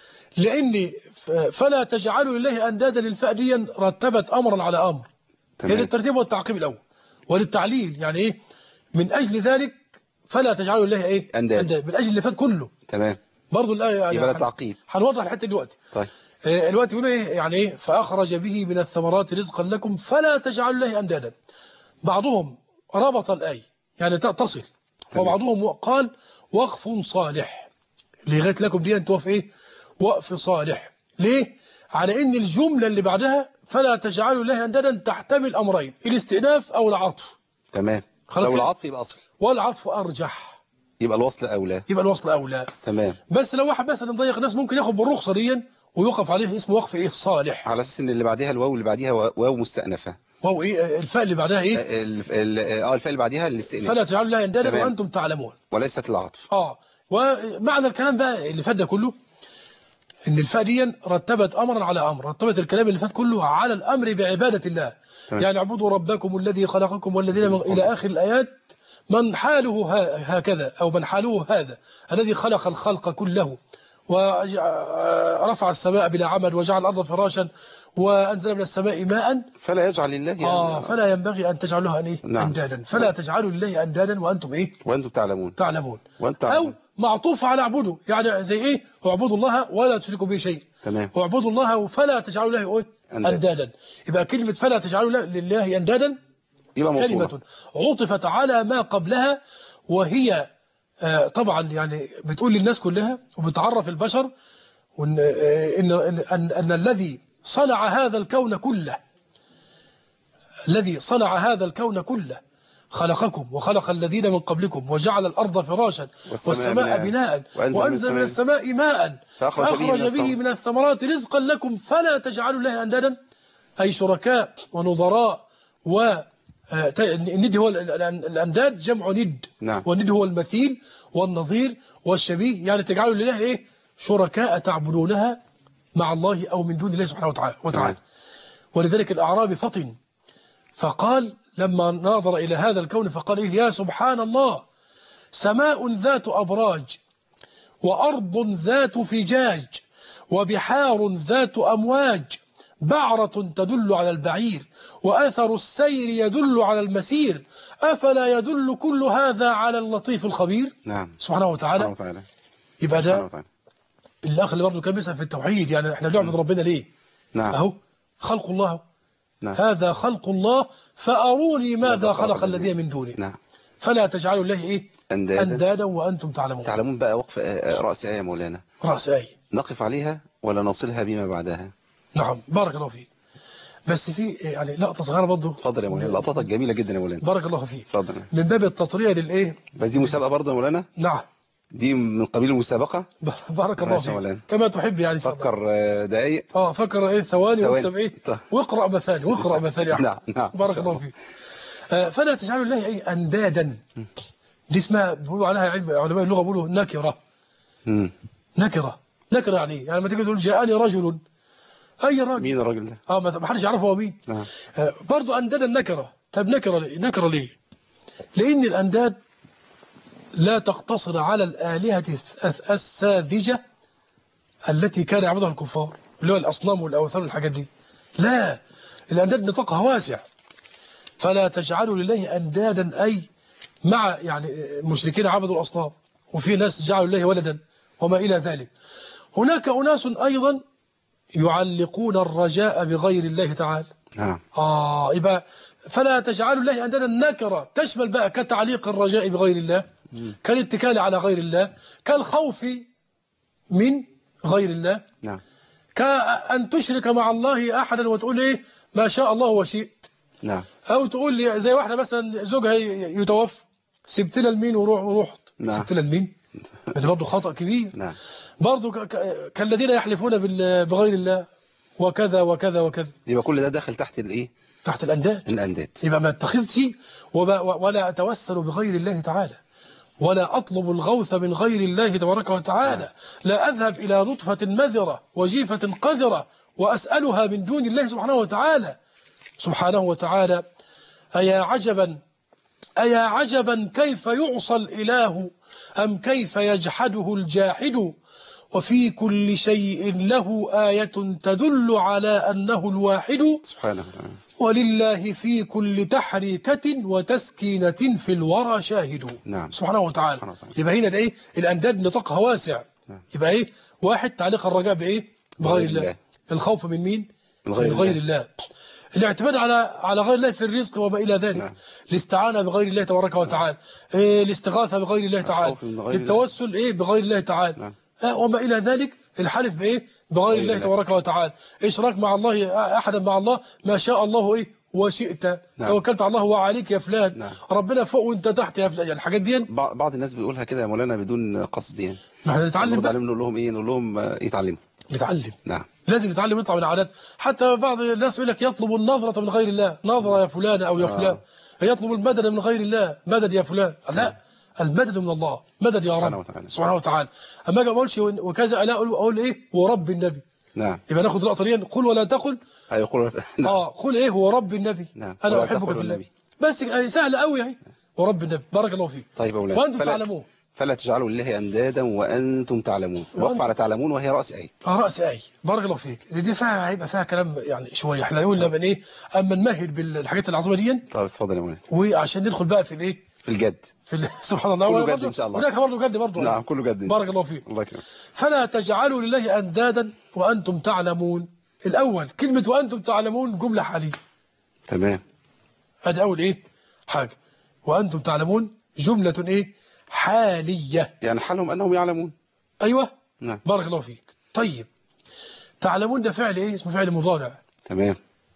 لان ف- فلا تجعلوا لله اندادا للفاء دي رتبت امرا على امر هي تمام للترتيب والتعقيب الأول وللتعليل يعني إيه من أجل ذلك فلا تجعلوا الله إيه أنداد. من أجل اللي فات كله تمام برضو الآية يعني يبقى هن- ده تعقيب هنوضح الحتة دلوقتي طيب آه، الوقت يقول إيه يعني إيه فأخرج به من الثمرات رزقا لكم فلا تجعلوا الله أندادا بعضهم ربط الآية يعني ت- تصل تمام. وبعضهم قال وقف صالح لغاية لكم دي أنت وقف إيه وقف صالح ليه على إن الجملة اللي بعدها فلا تجعلوا الله أندادا تحتمل أمرين الاستئناف أو العطف تمام خلاص لو كده؟ العطف يبقى أصل والعطف أرجح يبقى الوصل أولى يبقى الوصل أولى تمام بس لو واحد مثلا ضيق ناس ممكن ياخد بالرخصة دي ويوقف عليه اسمه وقف إيه صالح على أساس إن اللي بعديها الواو اللي بعديها واو مستأنفة وهو إيه الفاء اللي بعدها إيه ال- ال- اه الفاء اللي بعديها الاستئناف فلا تجعلوا الله أندادا تمام. وأنتم تعلمون وليست العطف اه ومعنى الكلام بقى اللي فات ده كله ان الفاء دي رتبت امرا على امر رتبت الكلام اللي فات كله على الامر بعباده الله تمام. يعني اعبدوا ربكم الذي خلقكم والذين من الى اخر الايات من حاله ها- هكذا او من حاله هذا الذي خلق الخلق كله ورفع السماء بلا عمد وجعل الارض فراشا وانزل من السماء ماء فلا يجعل لله يعني اه فلا ينبغي ان تجعلوا له إيه؟ نعم. اندادا فلا تجعلوا لله اندادا وانتم ايه وأنتم تعلمون تعلمون وأنت أو تعلمون معطوف على اعبدوا يعني زي إيه اعبدوا الله ولا تشركوا به شيء تمام واعبدوا الله فلا تجعلوا له إيه؟ أندادا. أندادا يبقى كلمة فلا تجعلوا له- لله أندادا يبقى موصولة كلمة عطفت على ما قبلها وهي آه، طبعا يعني بتقول للناس كلها وبتعرف البشر وإن آه، إن, إن, أن, أن الذي صنع هذا الكون كله الذي صنع هذا الكون كله خلقكم وخلق الذين من قبلكم وجعل الأرض فراشا والسماء والسماء بناء. بناء وأنزل من وأنزل من السماء السماء ماء فأخرج به من فأخرج به الثمرات. من الثمرات رزقا لكم فلا تجعلوا الله أندادا أي شركاء ونظراء و آه، ت- الند هو ال- ال- الأنداد جمع ند نعم. والند هو المثيل والنظير والشبيه يعني تجعلوا لله إيه شركاء تعبدونها مع الله أو من دون الله سبحانه وتعالى وتعالى تمام. ولذلك الأعرابي فطن فقال لما ناظر إلى هذا الكون فقال إيه يا سبحان الله سماء ذات أبراج وأرض ذات فجاج وبحار ذات أمواج بعرة تدل على البعير وأثر السير يدل على المسير أفلا يدل كل هذا على اللطيف الخبير نعم سبحانه وتعالى سبحانه وتعالى يبقى سبحانه ده وتعالى الأخ اللي برضه كان بيسأل في التوحيد يعني احنا بنعبد ربنا ليه نعم أهو خلق الله نعم هذا خلق الله فأروني ماذا ماذا خلق خلق الذين من دونه نعم فلا تجعلوا الله إيه أندادا أندادا وأنتم تعلمون تعلمون بقى وقف آه، آه، رأس آية مولانا رأس آية نقف عليها ولا نصلها بما بعدها نعم بارك الله فيك بس في يعني لقطة صغيرة برضه اتفضل يا مولانا لقطاتك جميلة جدا يا مولانا بارك الله فيك اتفضل من باب التطرية للإيه بس دي مسابقة برضه يا مولانا نعم دي من قبيل المسابقة بارك الله ماشي يا فيك مولانا. كما تحب يعني إن شاء الله. فكر آه، دقايق اه فكر ايه ثواني ثواني. واكسب ايه طيب. واقرا مثاني واقرا مثاني يا أحمد. نعم، نعم. بارك إن شاء الله الله. فيك آه، فلا تجعلوا الله ايه اندادا دي اسمها بيقولوا عليها علم علماء اللغه بيقولوا نكره مم. نكره نكره يعني إيه؟ يعني لما تيجي تقول جاءني رجل اي راجل مين الراجل ده اه ما ما حدش يعرفه هو مين نعم آه، برضو أنداد النكرة طب نكرة ليه؟ نكرة ليه لأن الأنداد لا تقتصر على الآلهة الث- الساذجة التي كان يعبدها الكفار اللي هو الأصنام والأوثان والحاجات دي لا الأنداد نطاقها واسع فلا تجعلوا لله أندادا أي مع يعني مشركين عبدوا الأصنام وفي ناس جعلوا لله ولدا وما إلى ذلك هناك أناس أيضا يعلقون الرجاء بغير الله تعالى نعم آه يبقى فلا تجعلوا الله عندنا النكرة تشمل بقى كتعليق الرجاء بغير الله كالاتكال على غير الله كالخوف من غير الله نعم كأن تشرك مع الله أحدا وتقول إيه ما شاء الله وشئت نعم أو تقول لي زي واحدة مثلا زوجها يتوفى سبت لها المين وروح ورحت نعم. سبت لها المين ده برضه خطأ كبير نعم برضه ك- ك- كالذين يحلفون بال- بغير الله وكذا وكذا وكذا يبقى كل ده داخل تحت الايه تحت الأنداد الانداد يبقى ما اتخذش وما- ولا أتوسل بغير الله تعالى ولا أطلب الغوث من غير الله تبارك وتعالى لا أذهب إلى نطفة مذرة وجيفة قذرة وأسألها من دون الله سبحانه وتعالى سبحانه وتعالى أيا عجبا أيا عجبا كيف يعصى الإله أم كيف يجحده الجاحد وفي كل شيء له آية تدل على أنه الواحد سبحانه وتعالى ولله في كل تحريكة وتسكينة في الورى شاهد نعم. سبحانه وتعالى سبحانه وتعالى. يبقى هنا ده ايه الأنداد نطاقها واسع نعم. يبقى ايه واحد تعليق الرجاء بإيه بغير بغير الله الله. الخوف من مين من غير من غير الله. الله الاعتماد على على غير الله في الرزق وما إلى ذلك نعم. الاستعانة بغير الله تبارك وتعالى إيه الاستغاثة بغير الله تعالى الخوف من غير الله. التوسل إيه بغير الله تعالى نعم. آه، وما إلى ذلك الحلف بإيه بغير غير الله الله. تبارك وتعالى إشراك مع الله أحدا مع الله ما شاء الله إيه وشئت نعم. توكلت على الله وعليك يا فلان نعم. ربنا فوق وانت تحت يا فلان يعني الحاجات دي بع- بعض الناس بيقولها كده يا مولانا بدون قصد يعني ما احنا نتعلم نرد بقى. عليهم نقول لهم ايه نقول لهم آه، يتعلموا نتعلم نعم لازم نتعلم نطلع من العادات حتى بعض الناس يقول لك يطلب النظرة من غير الله نظرة يا فلان أو يا آه. فلان يطلب المدد من غير الله مدد يا فلان لا المدد من الله مدد يا سبحانه رب وتعالى. سبحانه وتعالى أما أجي ما أقولش وكذا لا أقول, أقول إيه ورب النبي نعم يبقى ناخد اللقطة دي قل ولا تقل هيقول نعم اه قل ايه هو رب النبي نعم. انا ولا احبك تقل في الله النبي. بس سهله قوي اهي ورب النبي بارك الله فيك طيب يا مولانا وانتم فلا- تعلمون فلا تجعلوا لله اندادا وانتم تعلمون وقف على تعلمون وهي راس ايه اه راس اي بارك الله فيك دي فيها هيبقى فيها كلام يعني شويه احنا نقول لما ايه اما نمهد بالحاجات العظيمه دي طيب اتفضل يا مولانا وعشان ندخل بقى في الايه في الجد في ال- سبحان الله كله وبرضه- جد إن شاء الله. هناك برضه جد برضه نعم كله جد إن شاء بارك الله فيك الله يكرمك فلا تجعلوا لله اندادا وانتم تعلمون الاول كلمه وانتم تعلمون جمله حاليه تمام ادي اول ايه حاجه وانتم تعلمون جمله ايه حاليه يعني حالهم انهم يعلمون ايوه نعم بارك الله فيك طيب تعلمون ده فعل ايه اسمه فعل مضارع تمام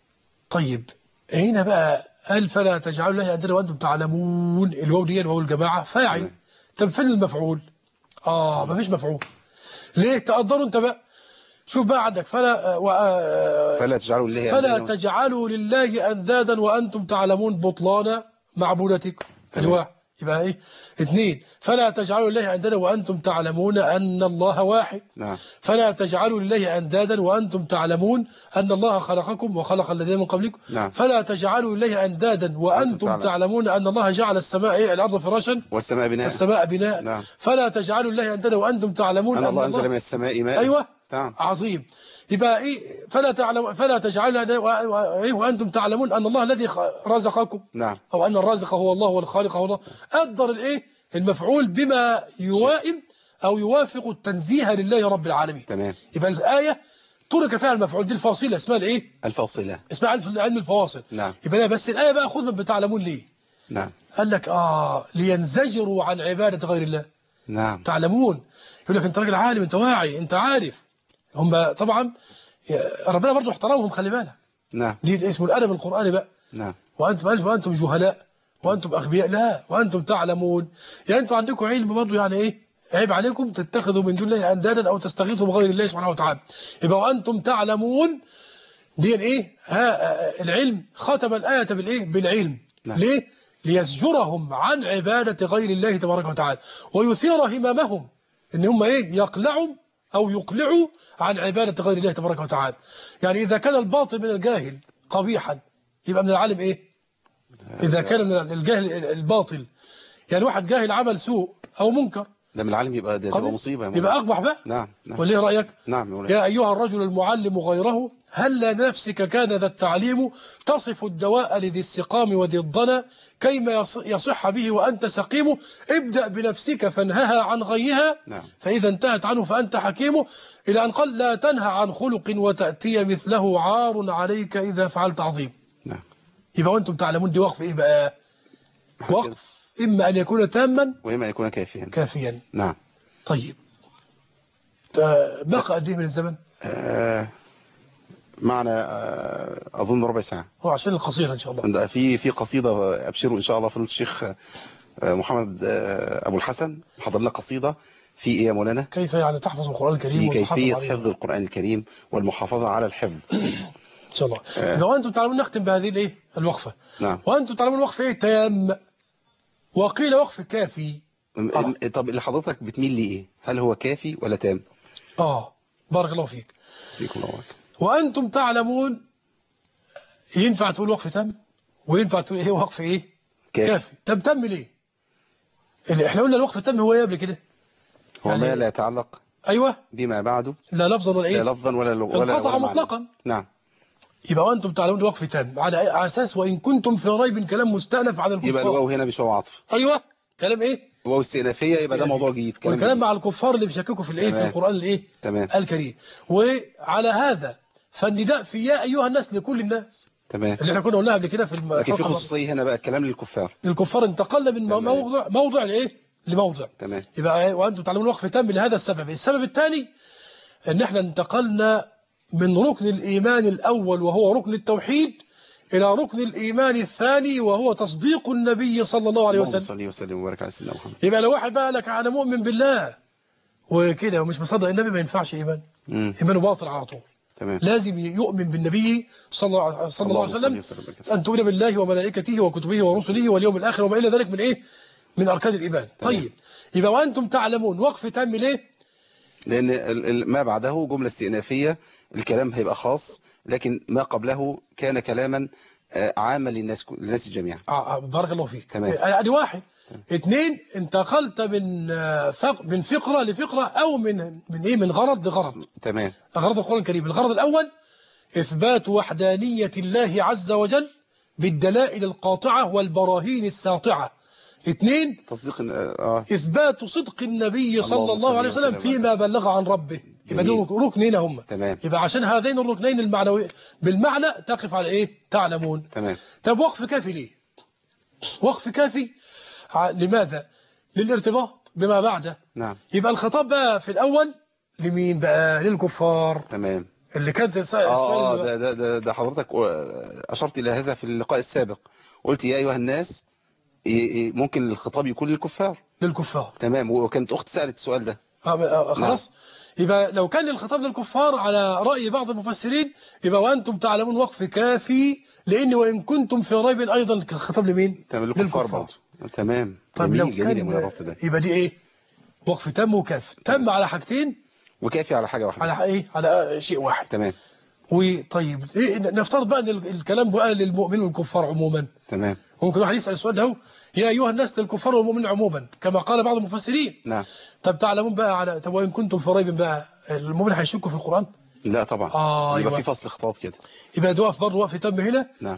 طيب هنا بقى قال فلا تجعلوا الله اندادا وانتم تعلمون الواو دي الواو الجماعه فاعل تمام. طب فين المفعول اه مفيش مفعول ليه تقدروا انت بقى شوف بقى عندك فلا و... آه، فلا تجعلوا لله فلا اندادا تجعلوا لله اندادا وانتم تعلمون بطلان معبودتكم ادي واحد يبقى ايه اثنين فلا تجعلوا لله اندادا وانتم تعلمون ان الله واحد نعم فلا تجعلوا لله اندادا وانتم تعلمون ان الله خلقكم وخلق الذين من قبلكم نعم. فلا تجعلوا لله اندادا وانتم تعلمون. تعلمون ان الله جعل السماء إيه؟ الارض فراشا والسماء بناء والسماء بناء نعم. فلا تجعلوا لله اندادا وانتم تعلمون ان الله انزل من السماء ماء ايوه نعم عظيم يبقى ايه فلا تعلم فلا تجعلوا لله و- و- إيه؟ وانتم تعلمون ان الله الذي خ- رزقكم نعم او ان الرازق هو الله والخالق هو الله قدر الايه المفعول بما يوائم او يوافق التنزيه لله رب العالمين تمام يبقى الايه ترك فيها المفعول دي الفاصله اسمها الايه الفاصلة اسمها علم علم الفواصل نعم. يبقى لا بس الايه بقى خذ من بتعلمون ليه نعم قال لك اه لينزجروا عن عباده غير الله نعم تعلمون يقول لك انت راجل عالم انت واعي انت عارف هم طبعا يا- ربنا برضو احترمهم خلي بالك نعم دي اسمه الادب القراني بقى نعم وانتم قالش وانتم جهلاء وانتم اغبياء لا وانتم تعلمون يعني انتم عندكم علم برضو يعني ايه عيب عليكم تتخذوا من دون الله اندادا او تستغيثوا بغير الله سبحانه وتعالى يبقى وانتم تعلمون دي ايه ها العلم ختم الايه بالايه بالعلم نعم. ليه ليزجرهم عن عباده غير الله تبارك وتعالى ويثير هممهم ان هم ايه يقلعوا أو يقلعوا عن عبادة غير الله تبارك وتعالى يعني إذا كان الباطل من الجاهل قبيحا يبقى من العالم إيه إذا كان من الجاهل الباطل يعني واحد جاهل عمل سوء أو منكر ده من العالم يبقى ده تبقى قبيح. مصيبة يا يبقى مولانا. أقبح بقى نعم نعم ولا إيه رأيك نعم يا مولانا. يا أيها الرجل المعلم غيره هل لنفسك كان ذا التعليم تصف الدواء لذي السقام وذي الضنا كيما يص- يصح به وأنت سقيم ابدأ بنفسك فانهها عن غيها نعم. فإذا انتهت عنه فأنت حكيم إلى أن قال لا تنهى عن خلق وتأتي مثله عار عليك إذا فعلت عظيم نعم يبقى وأنتم تعلمون دي وقف إيه بقى كده. وقف إما أن يكون تاما وإما أن يكون كافيا كافيا نعم طيب تا- بقى قد إيه من الزمن آه معنا آه أظن ربع ساعة هو عشان القصير إن شاء الله ده في في قصيدة أبشروا إن شاء الله فضيلة الشيخ آه، محمد آه، أبو الحسن حضر لنا قصيدة في إيه يا مولانا؟ كيف يعني تحفظ القرآن الكريم في وتحافظ كيفية عليه؟ حفظ القرآن الكريم والمحافظة على الحفظ إن شاء الله لو أنتم تعلمون نختم بهذه الإيه الوقفة نعم وأنتم تعلمون وقف إيه تام وقيل وقف كافي م- طب اللي حضرتك بتميل لإيه؟ هل هو كافي ولا تام؟ آه بارك الله فيك فيكم الله أكبر. وأنتم تعلمون ينفع تقول وقف تام وينفع تقول إيه وقف إيه كافي كافي طب تم ليه اللي احنا قلنا الوقف التام هو ايه قبل كده هو يعني- ما لا يتعلق ايوه بما بعده لا لفظا ولا لا ايه لفظا ولا ولا ولا انقطع معنى. مطلقا نعم يبقى وانتم تعلمون وقف تام على على اساس وان كنتم في ريب كلام مستأنف عن يبقى الكفار الواو هنا مش واو عطف ايوه كلام ايه واو استئنافية يبقى ده موضوع جديد كلام والكلام جديد. مع الكفار اللي بيشككوا في الايه في تمام. القران الايه تمام الكريم وعلى هذا فالنداء في يا ايها الناس لكل الناس تمام اللي احنا كنا قلناها قبل كده في الم... لكن في الحلقة خصوصية هنا بقى الكلام للكفار الكفار انتقلنا من تمام. موضع موضع لايه لموضع تمام يبقى إيه؟ وانتم تعلمون وقف تام لهذا السبب السبب الثاني ان احنا انتقلنا من ركن الايمان الاول وهو ركن التوحيد الى ركن الايمان الثاني وهو تصديق النبي صلى الله عليه اللهم وسلم صل وسلم وبارك على سيدنا محمد يبقى لو واحد بقى لك انا مؤمن بالله وكده ومش مصدق النبي ما ينفعش ايمان مم. ايمانه باطل على طول تمام لازم يؤمن بالنبي صلى الله صلى الله عليه اللهم وسلم صل وسلم وبارك على أن تؤمن بالله وملائكته وكتبه ورسله واليوم الآخر وما إلى ذلك من إيه من أركان الإيمان تمام. طيب يبقى وأنتم تعلمون وقف تام ليه لأن ال- ال- ما بعده جملة استئنافية الكلام هيبقى خاص لكن ما قبله كان كلاما آه، عاما للناس للناس جميعا آه، آه، بارك الله فيك تمام. ادي واحد اثنين انتقلت من آه، فق من فقرة لفقرة أو من من إيه من غرض لغرض تمام غرض القرآن الكريم الغرض الأول إثبات وحدانية الله عز وجل بالدلائل القاطعة والبراهين الساطعة اثنين تصديق إن- اه إثبات صدق النبي صلى اللهم الله عليه صل وسلم وسلم فيما على بلغ عن ربه يبقى جميل. دول ركنين هم تمام يبقى عشان هذين الركنين المعنوي بالمعنى تقف على إيه تعلمون تمام طب وقف كافي ليه وقف كافي ع- لماذا للارتباط بما بعده نعم يبقى الخطاب بقى في الأول لمين بقى للكفار تمام اللي كانت الس- اه اه السؤال ده ده ده, ده حضرتك آه، اشرت الى هذا في اللقاء السابق قلت يا ايها الناس إيه- إيه، ممكن الخطاب يكون للكفار للكفار تمام وكانت اخت سالت السؤال ده آه، آه، خلاص يبقى لو كان الخطاب للكفار على رأي بعض المفسرين يبقى وأنتم تعلمون وقف كافي لأن وإن كنتم في ريب أيضا الخطاب لمين تمام للكفار برضه تمام طب لو جميل جميل يا كان مولانا الربط ده يبقى دي إيه وقف تم وكاف تم على حاجتين وكافي على حاجه واحده على إيه على شيء واحد تمام وطيب إيه نفترض بقى ان ال- الكلام بقى للمؤمنين والكفار عموما تمام ممكن واحد يسأل السؤال ده يا أيها الناس للكفار والمؤمنين عموما كما قال بعض المفسرين نعم طب تعلمون بقى على طب وإن كنتم في ريب بقى المؤمن هيشكوا في القرآن لا طبعا آه، يبقى أيوة. في فصل خطاب كده يبقى ده وقف برضه وقف تم هنا نعم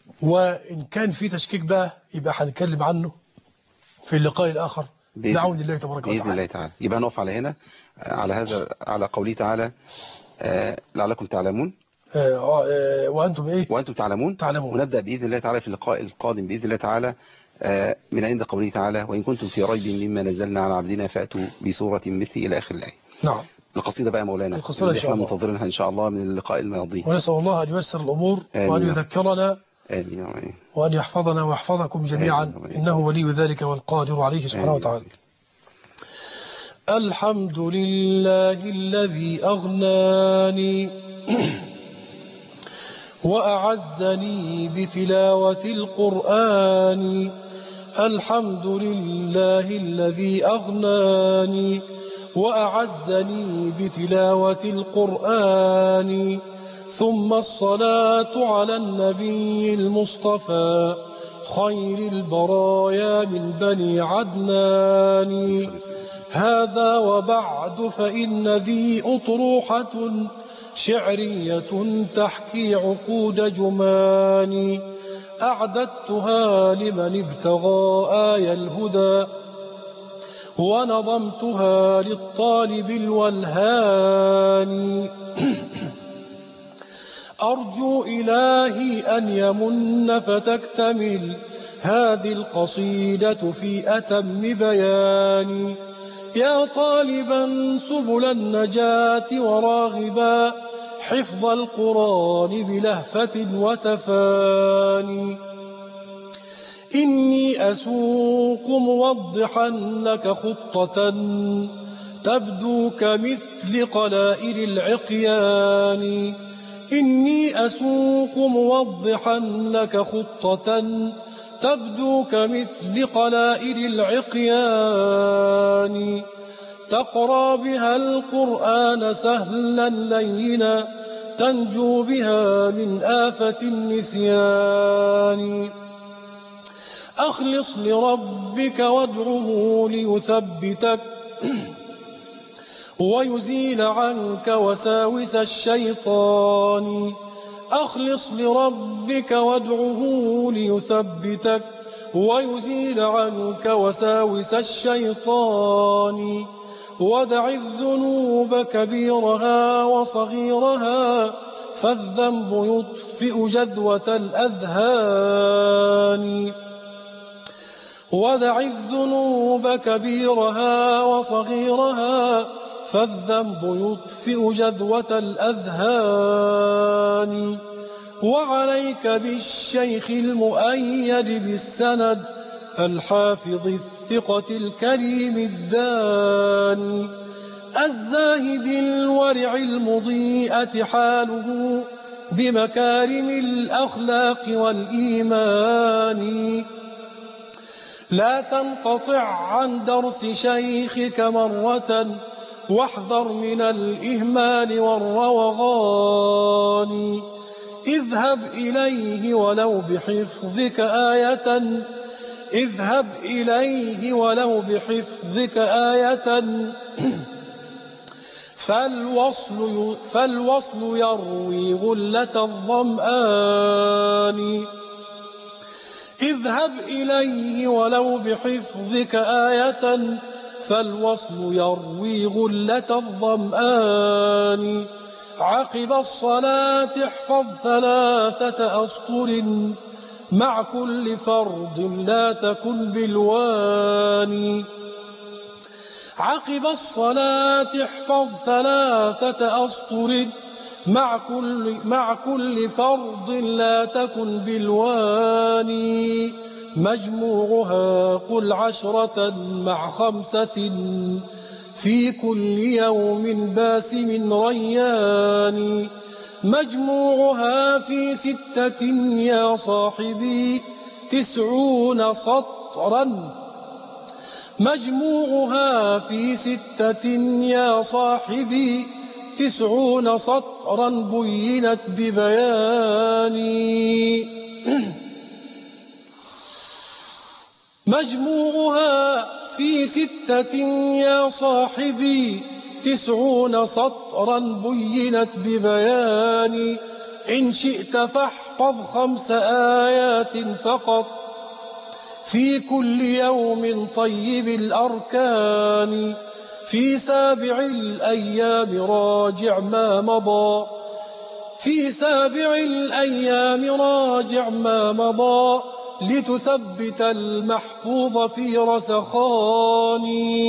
وإن كان في تشكيك بقى يبقى هنتكلم عنه في اللقاء الآخر بإذن- بعون الله تبارك باذن وتعالى الله تعالى يبقى نقف على هنا آه، على هذا على قوله تعالى آه، لعلكم تعلمون آه، آه، وأنتم إيه وانتم تعلمون تعلمون. ونبدا باذن الله تعالى في اللقاء القادم باذن الله تعالى آه، من عند قوله تعالى وان كنتم في ريب مما نزلنا على عبدنا فاتوا بسوره مثله الى اخر الايه نعم القصيده بقى يا مولانا القصيدة إن اللي شاء احنا الله. منتظرينها ان شاء الله من اللقاء الماضي ونسأل الله أن ييسر الأمور آمين وأن يا رب. يذكرنا امين يا رب. وأن يحفظنا ويحفظكم جميعا آمين. إنه ولي ذلك والقادر عليه سبحانه آمين. وتعالى الحمد لله الذي أغناني وأعزني بتلاوة القرآن الحمد لله الذي أغناني وأعزني بتلاوة القرآن ثم الصلاة على النبي المصطفى خير البرايا من بني عدنان هذا وبعد فإن ذي أطروحة شعرية تحكي عقود جمان أعددتها لمن ابتغى آي الهدى ونظمتها للطالب الولهان أرجو إلهي أن يمن فتكتمل هذه القصيدة في أتم بيان يا طالبا سبل النجاة وراغبا حفظ القرآن بلهفة وتفاني إني أسوق موضحا لك خطة تبدو كمثل قلائل العقيان إني أسوق موضحا لك خطة تبدو كمثل قلائل العقيان تقرأ بها القرآن سهلا لينا تنجو بها من آفة النسيان أخلص لربك وادعه ليثبتك ويزيل عنك وساوس الشيطان أخلص لربك وادعه ليثبتك ويزيل عنك وساوس الشيطان ودع الذنوب كبيرها وصغيرها فالذنب يطفئ جذوة الأذهان ودع الذنوب كبيرها وصغيرها فالذنب يطفئ جذوة الأذهان وعليك بالشيخ المؤيد بالسند الحافظ الثقة الكريم الداني الزاهد الورع المضيئة حاله بمكارم الأخلاق والإيمان لا تنقطع عن درس شيخك مرة واحذر من الإهمال والروغان اذهب إليه ولو بحفظك آية اذهب إليه ولو بحفظك آية فالوصل, فالوصل يروي غلة الظمآن اذهب إليه ولو بحفظك آية فالوصل يروي غلة الظمآن عقب الصلاة احفظ ثلاثة أسطر مع كل فرض لا تكن بالواني عقب الصلاة احفظ ثلاثة أسطر مع كل, مع كل فرض لا تكن بالواني مجموعها قل عشرة مع خمسة في كل يوم باسم ريان مجموعها في ستة يا صاحبي تسعون سطرا مجموعها في ستة يا صاحبي تسعون سطرا بينت ببياني مجموعها في ستة يا صاحبي تسعون سطرا بينت ببيان إن شئت فاحفظ خمس آيات فقط في كل يوم طيب الأركان في سابع الأيام راجع ما مضى في سابع الأيام راجع ما مضى لتثبت المحفوظ في رسخان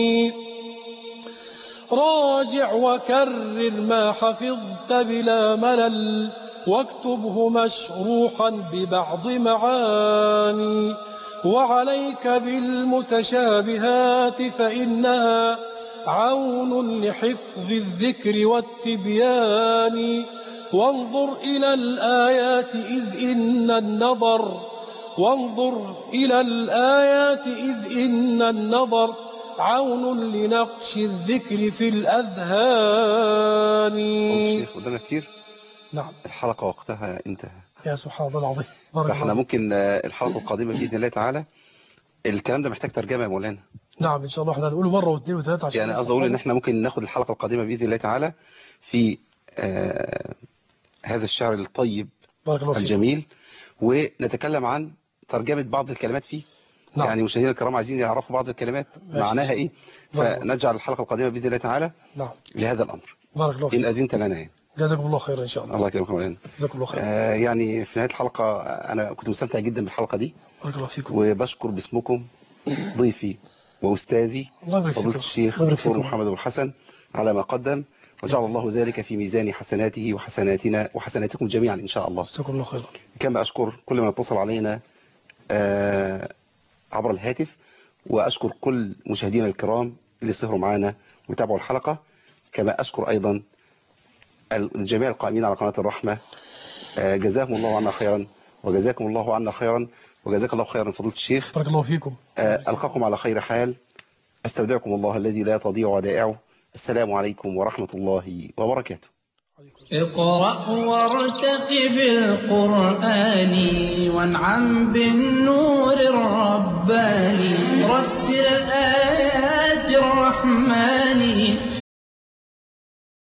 راجع وكرر ما حفظت بلا ملل واكتبه مشروحا ببعض معاني وعليك بالمتشابهات فإنها عون لحفظ الذكر والتبيان وانظر إلى الآيات إذ إن النظر وانظر إلى الآيات إذ إن النظر عون لنقش الذكر في فضل الأذهان الشيخ قدامنا كتير نعم الحلقة وقتها انتهى يا سبحان الله العظيم بارك فاحنا الله ممكن آه، الحلقة القادمة بإذن الله تعالى الكلام ده محتاج ترجمة يا مولانا نعم إن شاء الله احنا هنقوله مرة واثنين وثلاثة عشان يعني قصدي اقول ان احنا ممكن ناخد الحلقة القادمة بإذن الله تعالى في آه هذا الشعر الطيب بارك الله فيك الجميل ونتكلم عن ترجمة بعض الكلمات فيه نعم. يعني مشاهدينا الكرام عايزين يعرفوا بعض الكلمات ماشي. معناها ايه بارك فنجعل الحلقة القادمة بإذن الله تعالى نعم لهذا الأمر بارك الله إن فيك أذنت لنا يعني جزاكم الله خيرا إن شاء الله الله يكرمك يا مولانا جزاكم الله خيرا آه يعني في نهاية الحلقة أنا كنت مستمتع جدا بالحلقة دي بارك الله فيكم وبشكر باسمكم ضيفي وأستاذي الله يبارك فضيلة فيكم الشيخ الله يبارك دكتور فيكم محمد أبو الحسن على ما قدم وجعل الله ذلك في ميزان حسناته وحسناتنا وحسناتكم جميعا إن شاء الله جزاكم الله خيرا كما أشكر كل من اتصل علينا آه، عبر الهاتف وأشكر كل مشاهدينا الكرام اللي سهروا معنا وتابعوا الحلقة كما أشكر أيضا الجميع القائمين على قناة الرحمة آه، جزاهم الله عنا خيرا وجزاكم الله عنا خيرا وجزاك الله خيرا فضيلة الشيخ بارك الله فيكم آه، ألقاكم على خير حال أستودعكم الله الذي لا تضيع ودائعه السلام عليكم ورحمة الله وبركاته اقرأ وارتقب القرآن وانعم بالنور الرباني رتل آيات